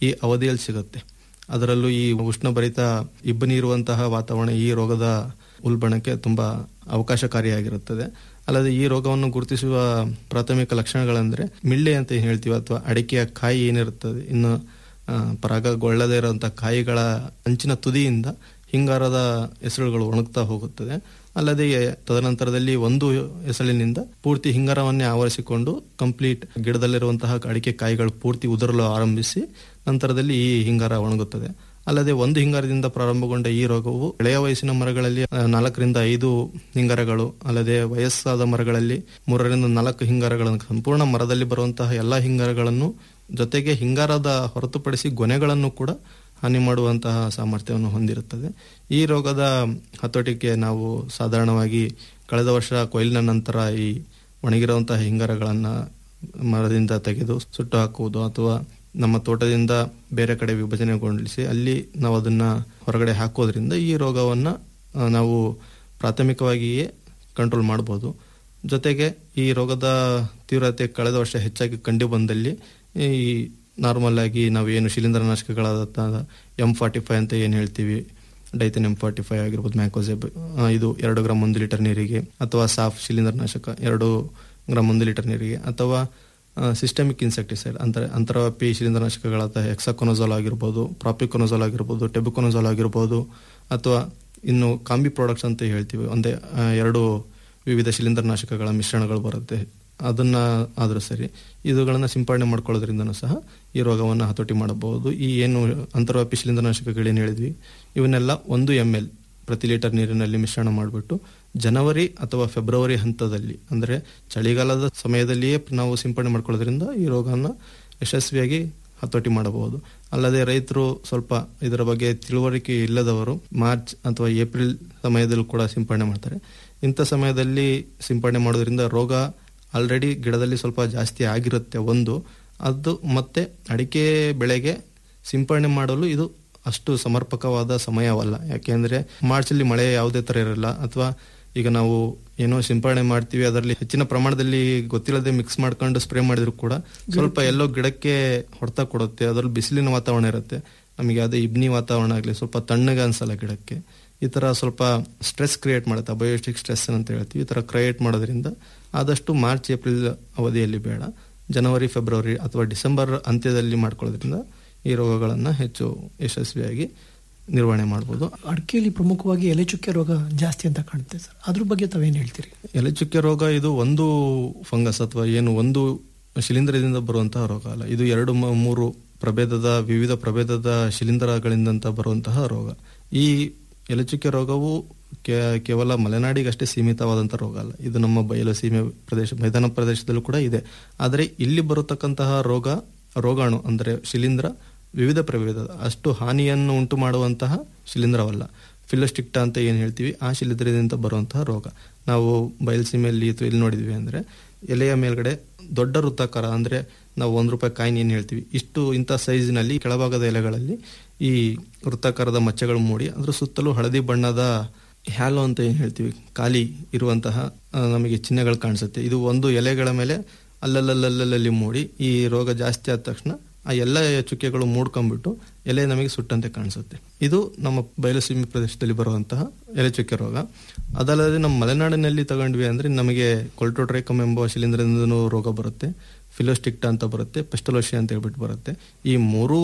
ಈ ಅವಧಿಯಲ್ಲಿ ಸಿಗುತ್ತೆ ಅದರಲ್ಲೂ ಈ ಉಷ್ಣಭರಿತ ಇಬ್ಬನಿ ಇರುವಂತಹ ವಾತಾವರಣ ಈ ರೋಗದ ಉಲ್ಬಣಕ್ಕೆ ತುಂಬಾ ಅವಕಾಶಕಾರಿಯಾಗಿರುತ್ತದೆ ಅಲ್ಲದೆ ಈ ರೋಗವನ್ನು ಗುರುತಿಸುವ ಪ್ರಾಥಮಿಕ ಲಕ್ಷಣಗಳೆಂದರೆ ಮಿಳ್ಳೆ ಅಂತ ಏನ್ ಹೇಳ್ತೀವಿ ಅಥವಾ ಅಡಿಕೆಯ ಕಾಯಿ ಏನಿರುತ್ತದೆ ಇನ್ನು ಆ, ಪರಾಗಗೊಳ್ಳದೇ ಇರುವಂತಹ ಕಾಯಿಗಳ ಅಂಚಿನ ತುದಿಯಿಂದ ಹಿಂಗಾರದ ಹೆಸರುಗಳು ಒಣಗ್ತಾ ಹೋಗುತ್ತದೆ ಅಲ್ಲದೆ ತದನಂತರದಲ್ಲಿ ಒಂದು ಹೆಸಳಿನಿಂದ ಪೂರ್ತಿ ಹಿಂಗಾರವನ್ನೇ ಆವರಿಸಿಕೊಂಡು ಕಂಪ್ಲೀಟ್ ಗಿಡದಲ್ಲಿರುವಂತಹ ಅಡಿಕೆ ಕಾಯಿಗಳು ಪೂರ್ತಿ ಉದುರಲು ಆರಂಭಿಸಿ ನಂತರದಲ್ಲಿ ಈ ಹಿಂಗಾರ ಒಣಗುತ್ತದೆ ಅಲ್ಲದೆ ಒಂದು ಹಿಂಗಾರದಿಂದ ಪ್ರಾರಂಭಗೊಂಡ ಈ ರೋಗವು ಎಳೆಯ ವಯಸ್ಸಿನ ಮರಗಳಲ್ಲಿ ಆ, ನಾಲ್ಕರಿಂದ ಐದು ಹಿಂಗಾರಗಳು ಅಲ್ಲದೆ ವಯಸ್ಸಾದ ಮರಗಳಲ್ಲಿ ಮೂರರಿಂದ ನಾಲ್ಕು ಹಿಂಗಾರಗಳನ್ನು ಸಂಪೂರ್ಣ ಮರದಲ್ಲಿ ಬರುವಂತಹ ಎಲ್ಲಾ ಹಿಂಗಾರಗಳನ್ನು ಜೊತೆಗೆ ಹಿಂಗಾರದ ಹೊರತುಪಡಿಸಿ ಗೊನೆಗಳನ್ನು ಕೂಡ ಹಾನಿ ಮಾಡುವಂತಹ ಸಾಮರ್ಥ್ಯವನ್ನು ಹೊಂದಿರುತ್ತದೆ ಈ ರೋಗದ ಹತೋಟಿಗೆ ನಾವು ಸಾಧಾರಣವಾಗಿ ಕಳೆದ ವರ್ಷ ಕೊಯ್ಲಿನ ನಂತರ ಈ ಒಣಗಿರುವಂತಹ ಹಿಂಗಾರಗಳನ್ನ ಮರದಿಂದ ತೆಗೆದು ಸುಟ್ಟು ಹಾಕುವುದು ಅಥವಾ ನಮ್ಮ ತೋಟದಿಂದ ಬೇರೆ ಕಡೆ ವಿಭಜನೆಗೊಳಿಸಿ ಅಲ್ಲಿ ನಾವು ಅದನ್ನ ಹೊರಗಡೆ ಹಾಕೋದ್ರಿಂದ ಈ ರೋಗವನ್ನ ಆ, ನಾವು ಪ್ರಾಥಮಿಕವಾಗಿಯೇ ಕಂಟ್ರೋಲ್ ಮಾಡಬಹುದು ಜೊತೆಗೆ ಈ ರೋಗದ ತೀವ್ರತೆ ಕಳೆದ ವರ್ಷ ಹೆಚ್ಚಾಗಿ ಕಂಡು ಬಂದಲ್ಲಿ ಈ ನಾರ್ಮಲ್ ಆಗಿ ನಾವು ಏನು ಶಿಲೀಂಧ್ರನಾಶಕಗಳಾದ ಎಂ ಫಾರ್ಟಿ ಫೈವ್ ಅಂತ ಏನು ಹೇಳ್ತೀವಿ ಡೈಥನ್ ಎಂ ಫಾರ್ಟಿ ಫೈವ್ ಆಗಿರ್ಬೋದು ಮ್ಯಾಕೋಸೆಬ್ ಇದು ಎರಡು ಗ್ರಾಮ್ ಒಂದು ಲೀಟರ್ ನೀರಿಗೆ ಅಥವಾ ಸಾಫ್ ಶಿಲೀಂಧ್ರನಾಶಕ ಎರಡು ಗ್ರಾಮ್ ಒಂದು ಲೀಟರ್ ನೀರಿಗೆ ಅಥವಾ ಸಿಸ್ಟಮಿಕ್ ಇನ್ಸೆಕ್ಟಿಸೈಡ್ ಅಂದರೆ ಅಂತರವ್ಯಾಪಿ ಶಿಲೀಂಧ್ರನಾಶಕಗಳಾದ ಹೆಕ್ಸಾಕೊನೋಜಾಲ್ ಆಗಿರ್ಬೋದು ಪ್ರಾಪಿಕೊನೋಜಾಲ್ ಆಗಿರ್ಬೋದು ಟೆಬುಕೊನೋಜಾಲ್ ಆಗಿರ್ಬೋದು ಅಥವಾ ಇನ್ನು ಕಾಂಬಿ ಪ್ರಾಡಕ್ಟ್ಸ್ ಅಂತ ಹೇಳ್ತೀವಿ ಒಂದೇ ಆ, ಎರಡು ವಿವಿಧ ಶಿಲೀಂಧ್ರನಾಶಕಗಳ ಮಿಶ್ರಣಗಳು ಬರುತ್ತೆ ಅದನ್ನ ಆದ್ರೂ ಸರಿ ಇವುಗಳನ್ನ ಸಿಂಪಡಣೆ ಮಾಡ್ಕೊಳ್ಳೋದ್ರಿಂದನೂ ಸಹ ಈ ರೋಗವನ್ನು ಹತೋಟಿ ಮಾಡಬಹುದು ಈ ಏನು ಅಂತರ್ವ್ಯಾಪಿ ಶಿಲೀಂಧ್ರನಾಶಕಗಳೇನು ಹೇಳಿದ್ವಿ ಇವನ್ನೆಲ್ಲ ಒಂದು ಎಂ ಎಲ್ ಪ್ರತಿ ಲೀಟರ್ ನೀರಿನಲ್ಲಿ ಮಿಶ್ರಣ ಮಾಡಿಬಿಟ್ಟು ಜನವರಿ ಅಥವಾ ಫೆಬ್ರವರಿ ಹಂತದಲ್ಲಿ ಅಂದರೆ ಚಳಿಗಾಲದ ಸಮಯದಲ್ಲಿಯೇ ನಾವು ಸಿಂಪಡಣೆ ಮಾಡ್ಕೊಳ್ಳೋದ್ರಿಂದ ಈ ರೋಗನ ಯಶಸ್ವಿಯಾಗಿ ಹತೋಟಿ ಮಾಡಬಹುದು ಅಲ್ಲದೆ ರೈತರು ಸ್ವಲ್ಪ ಇದರ ಬಗ್ಗೆ ತಿಳುವಳಿಕೆ ಇಲ್ಲದವರು ಮಾರ್ಚ್ ಅಥವಾ ಏಪ್ರಿಲ್ ಸಮಯದಲ್ಲೂ ಕೂಡ ಸಿಂಪಡಣೆ ಮಾಡ್ತಾರೆ ಇಂಥ ಸಮಯದಲ್ಲಿ ಸಿಂಪಡಣೆ ಮಾಡೋದ್ರಿಂದ ರೋಗ ಆಲ್ರೆಡಿ ಗಿಡದಲ್ಲಿ ಸ್ವಲ್ಪ ಜಾಸ್ತಿ ಆಗಿರುತ್ತೆ ಒಂದು ಅದು ಮತ್ತೆ ಅಡಿಕೆ ಬೆಳೆಗೆ ಸಿಂಪಡಣೆ ಮಾಡಲು ಇದು ಅಷ್ಟು ಸಮರ್ಪಕವಾದ ಸಮಯವಲ್ಲ ಯಾಕೆಂದ್ರೆ ಮಾರ್ಚ್ ಅಲ್ಲಿ ಮಳೆ ಯಾವುದೇ ತರ ಇರಲ್ಲ ಅಥವಾ ಈಗ ನಾವು ಏನೋ ಸಿಂಪಡಣೆ ಮಾಡ್ತೀವಿ ಅದರಲ್ಲಿ ಹೆಚ್ಚಿನ ಪ್ರಮಾಣದಲ್ಲಿ ಗೊತ್ತಿಲ್ಲದೆ ಮಿಕ್ಸ್ ಮಾಡ್ಕೊಂಡು ಸ್ಪ್ರೇ ಮಾಡಿದ್ರು ಕೂಡ ಸ್ವಲ್ಪ ಎಲ್ಲೋ ಗಿಡಕ್ಕೆ ಹೊಡೆತ ಕೊಡುತ್ತೆ ಅದರಲ್ಲಿ ಬಿಸಿಲಿನ ವಾತಾವರಣ ಇರುತ್ತೆ ನಮಗೆ ಯಾವುದೇ ಇಬ್ನಿ ವಾತಾವರಣ ಆಗಲಿ ಸ್ವಲ್ಪ ತಣ್ಣಗೆ ಅನ್ಸಲ್ಲ ಗಿಡಕ್ಕೆ ಈ ತರ ಸ್ವಲ್ಪ ಸ್ಟ್ರೆಸ್ ಕ್ರಿಯೇಟ್ ಮಾಡುತ್ತೆ ಅಬಯೋಸ್ಟಿಕ್ ಸ್ಟ್ರೆಸ್ ಅಂತ ಹೇಳ್ತೀವಿ ಈ ತರ ಕ್ರಿಯೇಟ್ ಮಾಡೋದ್ರಿಂದ ಆದಷ್ಟು ಮಾರ್ಚ್ ಏಪ್ರಿಲ್ ಅವಧಿಯಲ್ಲಿ ಬೇಡ ಜನವರಿ ಫೆಬ್ರವರಿ ಅಥವಾ ಡಿಸೆಂಬರ್ ಅಂತ್ಯದಲ್ಲಿ ಮಾಡ್ಕೊಳ್ಳೋದ್ರಿಂದ ಈ ರೋಗಗಳನ್ನ ಹೆಚ್ಚು ಯಶಸ್ವಿಯಾಗಿ ನಿರ್ವಹಣೆ ಮಾಡಬಹುದು ಅಡಿಕೆಯಲ್ಲಿ ಪ್ರಮುಖವಾಗಿ ಎಲೆ ಚುಕ್ಕೆ ರೋಗ ಜಾಸ್ತಿ ಅಂತ ಕಾಣುತ್ತೆ ಸರ್ ಅದ್ರ ಬಗ್ಗೆ ತಾವೇನು ಹೇಳ್ತೀರಿ ಎಲೆ ಚುಕ್ಕೆ ರೋಗ ಇದು ಒಂದು ಫಂಗಸ್ ಅಥವಾ ಏನು ಒಂದು ಶಿಲೀಂಧ್ರದಿಂದ ಬರುವಂತಹ ರೋಗ ಅಲ್ಲ ಇದು ಎರಡು ಮ- ಮೂರು ಪ್ರಭೇದದ ವಿವಿಧ ಪ್ರಭೇದದ ಶಿಲೀಂಧ್ರಗಳಿಂದಂತ ಬರುವಂತಹ ರೋಗ ಈ ಎಲೆಚುಕ್ಕೆ ರೋಗವು ಕೇ- ಕೇವಲ ಮಲೆನಾಡಿಗಷ್ಟೇ ಸೀಮಿತವಾದಂತಹ ರೋಗ ಅಲ್ಲ ಇದು ನಮ್ಮ ಬಯಲು ಸೀಮೆ ಪ್ರದೇಶ ಮೈದಾನ ಪ್ರದೇಶದಲ್ಲೂ ಕೂಡ ಇದೆ ಆದರೆ ಇಲ್ಲಿ ಬರತಕ್ಕಂತಹ ರೋಗ ರೋಗಾಣು ಅಂದರೆ ಶಿಲೀಂಧ್ರ ವಿವಿಧ ಪ್ರಭೇದದ ಅಷ್ಟು ಹಾನಿಯನ್ನು ಉಂಟು ಮಾಡುವಂತಹ ಶಿಲೀಂಧ್ರವಲ್ಲ ಫಿಲೋಸ್ಟಿಕ್ಟಾ ಅಂತ ಏನು ಹೇಳ್ತೀವಿ ಆ ಶಿಲೀಂಧ್ರದಿಂದ ಬರುವಂತಹ ರೋಗ ನಾವು ಬಯಲುಸೀಮೆಯಲ್ಲಿ ಅಥವಾ ಇಲ್ಲಿ ನೋಡಿದ್ವಿ ಅಂದ್ರೆ ಎಲೆಯ ಮೇಲ್ಗಡೆ ದೊಡ್ಡ ವೃತ್ತಾಕಾರ ಅಂದ್ರೆ ನಾವು ಒಂದ್ ರೂಪಾಯಿ ಕಾಯಿನ್ ಏನ್ ಹೇಳ್ತೀವಿ ಇಷ್ಟು ಇಂಥ ಸೈಜ್ನಲ್ಲಿ ಕೆಳಭಾಗದ ಎಲೆಗಳಲ್ಲಿ ಈ ವೃತ್ತಾಕಾರದ ಮಚ್ಚೆಗಳು ಮೂಡಿ ಅದ್ರ ಸುತ್ತಲೂ ಹಳದಿ ಬಣ್ಣದ ಹ್ಯಾಲೋ ಅಂತ ಏನ್ ಹೇಳ್ತೀವಿ ಖಾಲಿ ಇರುವಂತಹ ಆ, ನಮಗೆ ಚಿಹ್ನೆಗಳು ಕಾಣಿಸುತ್ತೆ ಇದು ಒಂದು ಎಲೆಗಳ ಮೇಲೆ ಅಲ್ಲಲ್ಲಲ್ಲಲ್ಲಿ ಮೂಡಿ ಈ ರೋಗ ಜಾಸ್ತಿ ಆದ ತಕ್ಷಣ ಆ ಎಲ್ಲ ಚುಕ್ಕೆಗಳು ಮೂಡ್ಕೊಂಡ್ಬಿಟ್ಟು ಎಲೆ ನಮಗೆ ಸುಟ್ಟಂತೆ ಕಾಣಿಸುತ್ತೆ ಇದು ನಮ್ಮ ಬಯಲುಸೀಮೆ ಪ್ರದೇಶದಲ್ಲಿ ಬರುವಂತಹ ಎಲೆ ಚುಕ್ಕೆ ರೋಗ ಅದಲ್ಲದೆ ನಮ್ಮ ಮಲೆನಾಡಿನಲ್ಲಿ ತಗೊಂಡ್ವಿ ಅಂದ್ರೆ ನಮಗೆ ಕೊಲ್ಟೋಟ್ರೈಕಮ್ ಎಂಬ ಶಿಲೀಂಧ್ರದಿಂದನೂ ರೋಗ ಬರುತ್ತೆ ಫಿಲೋಸ್ಟಿಕ್ಟಾ ಅಂತ ಬರುತ್ತೆ ಪೆಸ್ಟಲೋಶಿ ಅಂತ ಹೇಳ್ಬಿಟ್ಟು ಬರುತ್ತೆ ಈ ಮೂರೂ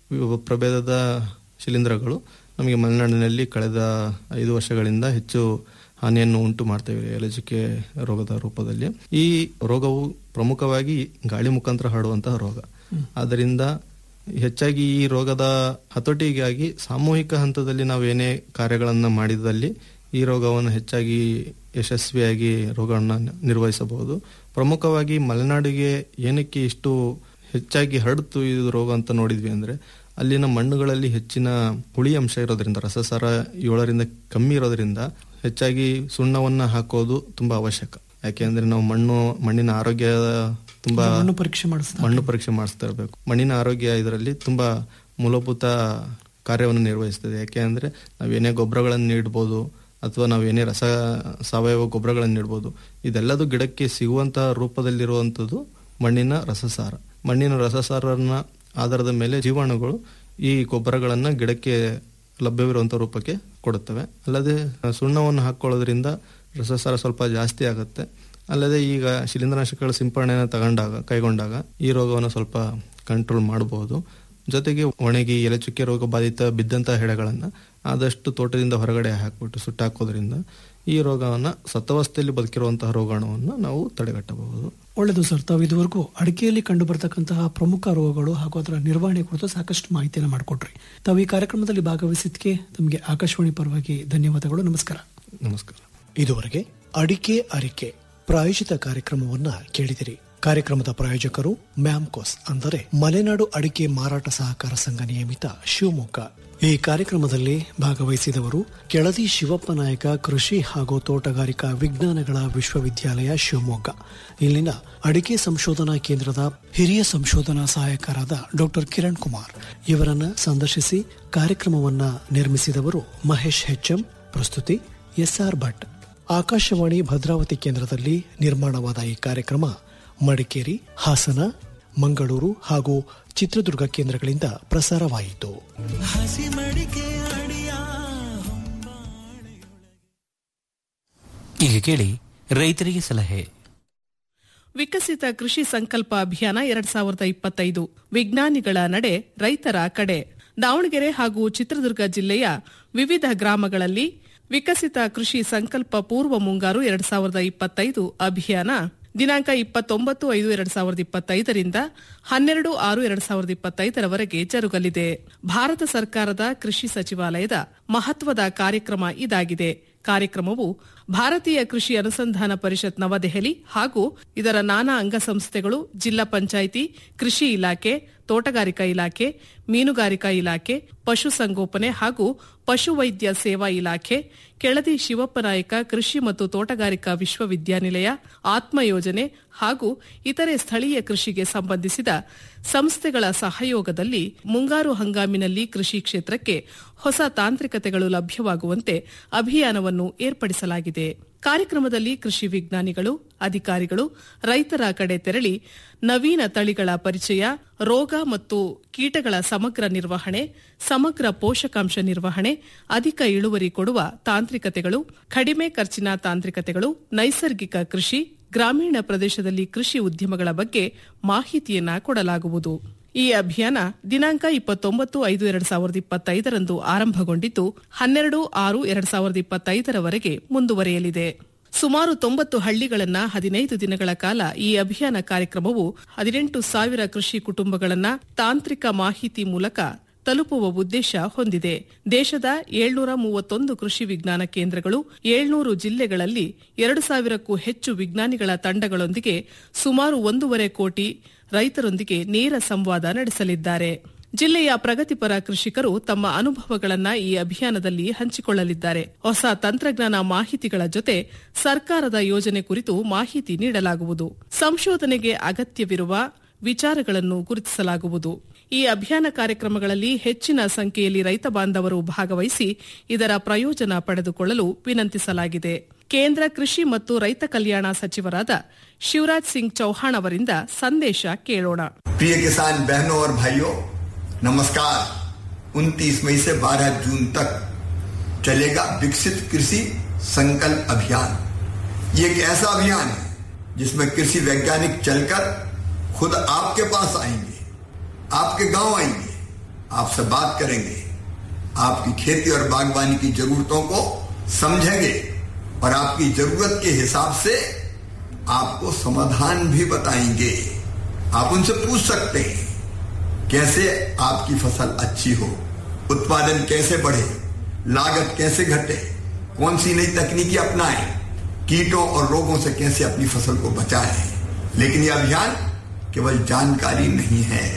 ಪ್ರಭೇದದ ಶಿಲೀಂಧ್ರಗಳು ನಮಗೆ ಮಲೆನಾಡಿನಲ್ಲಿ ಕಳೆದ ಐದು ವರ್ಷಗಳಿಂದ ಹೆಚ್ಚು ಹಾನಿಯನ್ನು ಉಂಟು ಮಾಡ್ತೇವೆ ಎಲೆಚುಕ್ಕೆ ರೋಗದ ರೂಪದಲ್ಲಿ ಈ ರೋಗವು ಪ್ರಮುಖವಾಗಿ ಗಾಳಿ ಮುಖಾಂತರ ಹರಡುವಂತಹ ರೋಗ ಆದ್ದರಿಂದ ಹೆಚ್ಚಾಗಿ ಈ ರೋಗದ ಹತೋಟಿಗಾಗಿ ಸಾಮೂಹಿಕ ಹಂತದಲ್ಲಿ ನಾವು ಏನೇ ಕಾರ್ಯಗಳನ್ನ ಮಾಡಿದಲ್ಲಿ ಈ ರೋಗವನ್ನು ಹೆಚ್ಚಾಗಿ ಯಶಸ್ವಿಯಾಗಿ ರೋಗವನ್ನು ನಿರ್ವಹಿಸಬಹುದು ಪ್ರಮುಖವಾಗಿ ಮಲೆನಾಡಿಗೆ ಏನಕ್ಕೆ ಇಷ್ಟು ಹೆಚ್ಚಾಗಿ ಹರಡ್ತು ಇದು ರೋಗ ಅಂತ ನೋಡಿದ್ವಿ ಅಂದ್ರೆ ಅಲ್ಲಿನ ಮಣ್ಣುಗಳಲ್ಲಿ ಹೆಚ್ಚಿನ ಹುಳಿ ಅಂಶ ಇರೋದ್ರಿಂದ ರಸಸಾರ ಏಳರಿಂದ ಕಮ್ಮಿ ಇರೋದ್ರಿಂದ ಹೆಚ್ಚಾಗಿ ಸುಣ್ಣವನ್ನ ಹಾಕೋದು ತುಂಬಾ ಅವಶ್ಯಕ ಯಾಕೆಂದ್ರೆ ನಾವು ಮಣ್ಣು ಮಣ್ಣಿನ ಆರೋಗ್ಯ ತುಂಬಾ ಮಣ್ಣು ಪರೀಕ್ಷೆ ಮಾಡಿಸ್ತಾ ಮಣ್ಣು ಪರೀಕ್ಷೆ ಮಾಡಿಸ್ತಾ ಇರಬೇಕು ಮಣ್ಣಿನ ಆರೋಗ್ಯ ಇದರಲ್ಲಿ ತುಂಬಾ ಮೂಲಭೂತ ಕಾರ್ಯವನ್ನು ನಿರ್ವಹಿಸ್ತದೆ ಯಾಕೆ ಅಂದ್ರೆ ನಾವೇನೇ ಗೊಬ್ಬರಗಳನ್ನು ನೀಡ್ಬೋದು ಅಥವಾ ನಾವೇನೇ ರಸ ಸಾವಯವ ಗೊಬ್ಬರಗಳನ್ನು ನೀಡ್ಬೋದು ಇದೆಲ್ಲದು ಗಿಡಕ್ಕೆ ಸಿಗುವಂತಹ ರೂಪದಲ್ಲಿರುವಂಥದ್ದು ಮಣ್ಣಿನ ರಸಸಾರ ಮಣ್ಣಿನ ರಸಸಾರನ ಆಧಾರದ ಮೇಲೆ ಜೀವಾಣುಗಳು ಈ ಗೊಬ್ಬರಗಳನ್ನ ಗಿಡಕ್ಕೆ ಲಭ್ಯವಿರುವಂಥ ರೂಪಕ್ಕೆ ಕೊಡುತ್ತವೆ ಅಲ್ಲದೆ ಸುಣ್ಣವನ್ನು ಹಾಕೊಳ್ಳೋದ್ರಿಂದ ರಸಸಾರ ಸ್ವಲ್ಪ ಜಾಸ್ತಿ ಆಗುತ್ತೆ ಅಲ್ಲದೆ ಈಗ ಶಿಲೀಂಧ್ರನಾಶಕಗಳ ಸಿಂಪರಣೆಯನ್ನು ತಗೊಂಡಾಗ ಕೈಗೊಂಡಾಗ ಈ ರೋಗವನ್ನು ಸ್ವಲ್ಪ ಕಂಟ್ರೋಲ್ ಮಾಡಬಹುದು ಜೊತೆಗೆ ಒಣಗಿ ಎಲೆ ಚುಕ್ಕೆ ರೋಗ ಬಾಧಿತ ಬಿದ್ದಂತಹ ಹೆಡೆಗಳನ್ನು ಆದಷ್ಟು ತೋಟದಿಂದ ಹೊರಗಡೆ ಹಾಕಿಬಿಟ್ಟು ಸುಟ್ಟಾಕೋದ್ರಿಂದ ಈ ರೋಗವನ್ನ ಸತ್ತವಸ್ಥೆಯಲ್ಲಿ ಬದುಕಿರುವಂತಹ ರೋಗಾಣುವನ್ನು ನಾವು ತಡೆಗಟ್ಟಬಹುದು ಒಳ್ಳೆಯದು ಸರ್ ತಾವು ಇದುವರೆಗೂ ಅಡಿಕೆಯಲ್ಲಿ ಕಂಡು ಬರ್ತಕ್ಕಂತಹ ಪ್ರಮುಖ ರೋಗಗಳು ಹಾಗೂ ಅದರ ನಿರ್ವಹಣೆ ಕುರಿತು ಸಾಕಷ್ಟು ಮಾಹಿತಿಯನ್ನು ಮಾಡಿಕೊಟ್ರಿ ತಾವು ಈ ಕಾರ್ಯಕ್ರಮದಲ್ಲಿ ಭಾಗವಹಿಸಿದ್ದಕ್ಕೆ ತಮಗೆ ಆಕಾಶವಾಣಿ ಪರವಾಗಿ ಧನ್ಯವಾದಗಳು ನಮಸ್ಕಾರ ನಮಸ್ಕಾರ ಇದುವರೆಗೆ ಅಡಿಕೆ ಅರಿಕೆ ಪ್ರಾಯೋಜಿತ ಕಾರ್ಯಕ್ರಮವನ್ನ ಕೇಳಿದಿರಿ ಕಾರ್ಯಕ್ರಮದ ಪ್ರಾಯೋಜಕರು ಮ್ಯಾಮ್ಕೋಸ್ ಅಂದರೆ ಮಲೆನಾಡು ಅಡಿಕೆ ಮಾರಾಟ ಸಹಕಾರ ಸಂಘ ನಿಯಮಿತ ಶಿವಮೊಗ್ಗ ಈ ಕಾರ್ಯಕ್ರಮದಲ್ಲಿ ಭಾಗವಹಿಸಿದವರು ಕೆಳದಿ ಶಿವಪ್ಪ ನಾಯಕ ಕೃಷಿ ಹಾಗೂ ತೋಟಗಾರಿಕಾ ವಿಜ್ಞಾನಗಳ ವಿಶ್ವವಿದ್ಯಾಲಯ ಶಿವಮೊಗ್ಗ ಇಲ್ಲಿನ ಅಡಿಕೆ ಸಂಶೋಧನಾ ಕೇಂದ್ರದ ಹಿರಿಯ ಸಂಶೋಧನಾ ಸಹಾಯಕರಾದ ಡಾಕ್ಟರ್ ಕಿರಣ್ ಕುಮಾರ್ ಇವರನ್ನ ಸಂದರ್ಶಿಸಿ ಕಾರ್ಯಕ್ರಮವನ್ನ ನಿರ್ಮಿಸಿದವರು ಮಹೇಶ್ ಹೆಚ್ಎಂ ಪ್ರಸ್ತುತಿ ಎಸ್ಆರ್ ಭಟ್ ಆಕಾಶವಾಣಿ ಭದ್ರಾವತಿ ಕೇಂದ್ರದಲ್ಲಿ ನಿರ್ಮಾಣವಾದ ಈ ಕಾರ್ಯಕ್ರಮ ಮಡಿಕೇರಿ ಹಾಸನ ಮಂಗಳೂರು ಹಾಗೂ ಚಿತ್ರದುರ್ಗ ಕೇಂದ್ರಗಳಿಂದ ಪ್ರಸಾರವಾಯಿತು ಈಗ ಕೇಳಿ ರೈತರಿಗೆ ಸಲಹೆ ವಿಕಸಿತ ಕೃಷಿ ಸಂಕಲ್ಪ ಅಭಿಯಾನ ಎರಡ್ ಸಾವಿರದ ಇಪ್ಪತ್ತೈದು ವಿಜ್ಞಾನಿಗಳ ನಡೆ ರೈತರ ಕಡೆ ದಾವಣಗೆರೆ ಹಾಗೂ ಚಿತ್ರದುರ್ಗ ಜಿಲ್ಲೆಯ ವಿವಿಧ ಗ್ರಾಮಗಳಲ್ಲಿ ವಿಕಸಿತ ಕೃಷಿ ಸಂಕಲ್ಪ ಪೂರ್ವ ಮುಂಗಾರು ಎರಡ್ ಸಾವಿರದ ಇಪ್ಪತ್ತೈದು ಅಭಿಯಾನ ದಿನಾಂಕ ಇಪ್ಪತ್ತೊಂಬತ್ತು ಐದು ಎರಡ್ ಸಾವಿರದ ಇಪ್ಪತ್ತೈದರಿಂದ ಹನ್ನೆರಡು ಆರು ಎರಡ್ ಸಾವಿರದ ಇಪ್ಪತ್ತೈದರವರೆಗೆ ಜರುಗಲಿದೆ ಭಾರತ ಸರ್ಕಾರದ ಕೃಷಿ ಸಚಿವಾಲಯದ ಮಹತ್ವದ ಕಾರ್ಯಕ್ರಮ ಇದಾಗಿದೆ ಕಾರ್ಯಕ್ರಮವು ಭಾರತೀಯ ಕೃಷಿ ಅನುಸಂಧಾನ ಪರಿಷತ್ ನವದೆಹಲಿ ಹಾಗೂ ಇದರ ನಾನಾ ಅಂಗಸಂಸ್ಥೆಗಳು ಜಿಲ್ಲಾ ಪಂಚಾಯಿತಿ ಕೃಷಿ ಇಲಾಖೆ ತೋಟಗಾರಿಕಾ ಇಲಾಖೆ ಮೀನುಗಾರಿಕಾ ಇಲಾಖೆ ಪಶುಸಂಗೋಪನೆ ಹಾಗೂ ಪಶುವೈದ್ಯ ಸೇವಾ ಇಲಾಖೆ ಕೆಳದಿ ಶಿವಪ್ಪನಾಯಕ ಕೃಷಿ ಮತ್ತು ತೋಟಗಾರಿಕಾ ವಿಶ್ವವಿದ್ಯಾನಿಲಯ ಆತ್ಮ ಯೋಜನೆ ಹಾಗೂ ಇತರೆ ಸ್ಥಳೀಯ ಕೃಷಿಗೆ ಸಂಬಂಧಿಸಿದ ಸಂಸ್ಥೆಗಳ ಸಹಯೋಗದಲ್ಲಿ ಮುಂಗಾರು ಹಂಗಾಮಿನಲ್ಲಿ ಕೃಷಿ ಕ್ಷೇತ್ರಕ್ಕೆ ಹೊಸ ತಾಂತ್ರಿಕತೆಗಳು ಲಭ್ಯವಾಗುವಂತೆ ಅಭಿಯಾನವನ್ನು ಏರ್ಪಡಿಸಲಾಗಿದೆ ಕಾರ್ಯಕ್ರಮದಲ್ಲಿ ಕೃಷಿ ವಿಜ್ಞಾನಿಗಳು ಅಧಿಕಾರಿಗಳು ರೈತರ ಕಡೆ ತೆರಳಿ ನವೀನ ತಳಿಗಳ ಪರಿಚಯ ರೋಗ ಮತ್ತು ಕೀಟಗಳ ಸಮಗ್ರ ನಿರ್ವಹಣೆ ಸಮಗ್ರ ಪೋಷಕಾಂಶ ನಿರ್ವಹಣೆ ಅಧಿಕ ಇಳುವರಿ ಕೊಡುವ ತಾಂತ್ರಿಕತೆಗಳು ಕಡಿಮೆ ಖರ್ಚಿನ ತಾಂತ್ರಿಕತೆಗಳು ನೈಸರ್ಗಿಕ ಕೃಷಿ ಗ್ರಾಮೀಣ ಪ್ರದೇಶದಲ್ಲಿ ಕೃಷಿ ಉದ್ಯಮಗಳ ಬಗ್ಗೆ ಮಾಹಿತಿಯನ್ನ ಕೊಡಲಾಗುವುದು ಈ ಅಭಿಯಾನ ದಿನಾಂಕ ಇಪ್ಪತ್ತೊಂಬತ್ತು ಐದು ಎರಡ್ ಸಾವಿರದ ಇಪ್ಪತ್ತೈದರಂದು ಆರಂಭಗೊಂಡಿದ್ದು ಹನ್ನೆರಡು ಆರು ಎರಡ್ ಸಾವಿರದ ಇಪ್ಪತ್ತೈದರವರೆಗೆ ಮುಂದುವರೆಯಲಿದೆ ಸುಮಾರು ತೊಂಬತ್ತು ಹಳ್ಳಿಗಳನ್ನ ಹದಿನೈದು ದಿನಗಳ ಕಾಲ ಈ ಅಭಿಯಾನ ಕಾರ್ಯಕ್ರಮವು ಹದಿನೆಂಟು ಸಾವಿರ ಕೃಷಿ ಕುಟುಂಬಗಳನ್ನ ತಾಂತ್ರಿಕ ಮಾಹಿತಿ ಮೂಲಕ ತಲುಪುವ ಉದ್ದೇಶ ಹೊಂದಿದೆ ದೇಶದ ಏಳ್ನೂರ ಮೂವತ್ತೊಂದು ಕೃಷಿ ವಿಜ್ಞಾನ ಕೇಂದ್ರಗಳು ಏಳ್ನೂರು ಜಿಲ್ಲೆಗಳಲ್ಲಿ ಎರಡು ಸಾವಿರಕ್ಕೂ ಹೆಚ್ಚು ವಿಜ್ಞಾನಿಗಳ ತಂಡಗಳೊಂದಿಗೆ ಸುಮಾರು ಒಂದೂವರೆ ಕೋಟಿ ರೈತರೊಂದಿಗೆ ನೇರ ಸಂವಾದ ನಡೆಸಲಿದ್ದಾರೆ ಜಿಲ್ಲೆಯ ಪ್ರಗತಿಪರ ಕೃಷಿಕರು ತಮ್ಮ ಅನುಭವಗಳನ್ನ ಈ ಅಭಿಯಾನದಲ್ಲಿ ಹಂಚಿಕೊಳ್ಳಲಿದ್ದಾರೆ ಹೊಸ ತಂತ್ರಜ್ಞಾನ ಮಾಹಿತಿಗಳ ಜೊತೆ ಸರ್ಕಾರದ ಯೋಜನೆ ಕುರಿತು ಮಾಹಿತಿ ನೀಡಲಾಗುವುದು ಸಂಶೋಧನೆಗೆ ಅಗತ್ಯವಿರುವ ವಿಚಾರಗಳನ್ನು ಗುರುತಿಸಲಾಗುವುದು ಈ ಅಭಿಯಾನ ಕಾರ್ಯಕ್ರಮಗಳಲ್ಲಿ ಹೆಚ್ಚಿನ ಸಂಖ್ಯೆಯಲ್ಲಿ ರೈತ ಬಾಂಧವರು ಭಾಗವಹಿಸಿ ಇದರ ಪ್ರಯೋಜನ ಪಡೆದುಕೊಳ್ಳಲು ವಿನಂತಿಸಲಾಗಿದೆ ಕೇಂದ್ರ ಕೃಷಿ ಮತ್ತು ರೈತ ಕಲ್ಯಾಣ ಸಚಿವರಾದ ಶಿವರಾಜ್ ಸಿಂಗ್ ಚೌಹಾಣ್ ಅವರಿಂದ ಸಂದೇಶ ಕೇಳೋಣ प्रिय किसान बहनों और भाइयों नमस्कार 29 मई से 12 जून तक चलेगा विकसित कृषि संकल्प अभियान ये एक ऐसा अभियान है जिसमें कृषि वैज्ञानिक चलकर खुद आपके पास आएंगे आपके गांव आएंगे आपसे बात करेंगे आपकी खेती और बागवानी की जरूरतों को समझेंगे और आपकी जरूरत के हिसाब से आपको समाधान भी बताएंगे आप उनसे पूछ सकते हैं कैसे आपकी फसल अच्छी हो उत्पादन कैसे बढ़े लागत कैसे घटे कौन सी नई तकनीकी अपनाएं कीटों और रोगों से कैसे अपनी फसल को बचाएं लेकिन यह अभियान केवल जानकारी नहीं है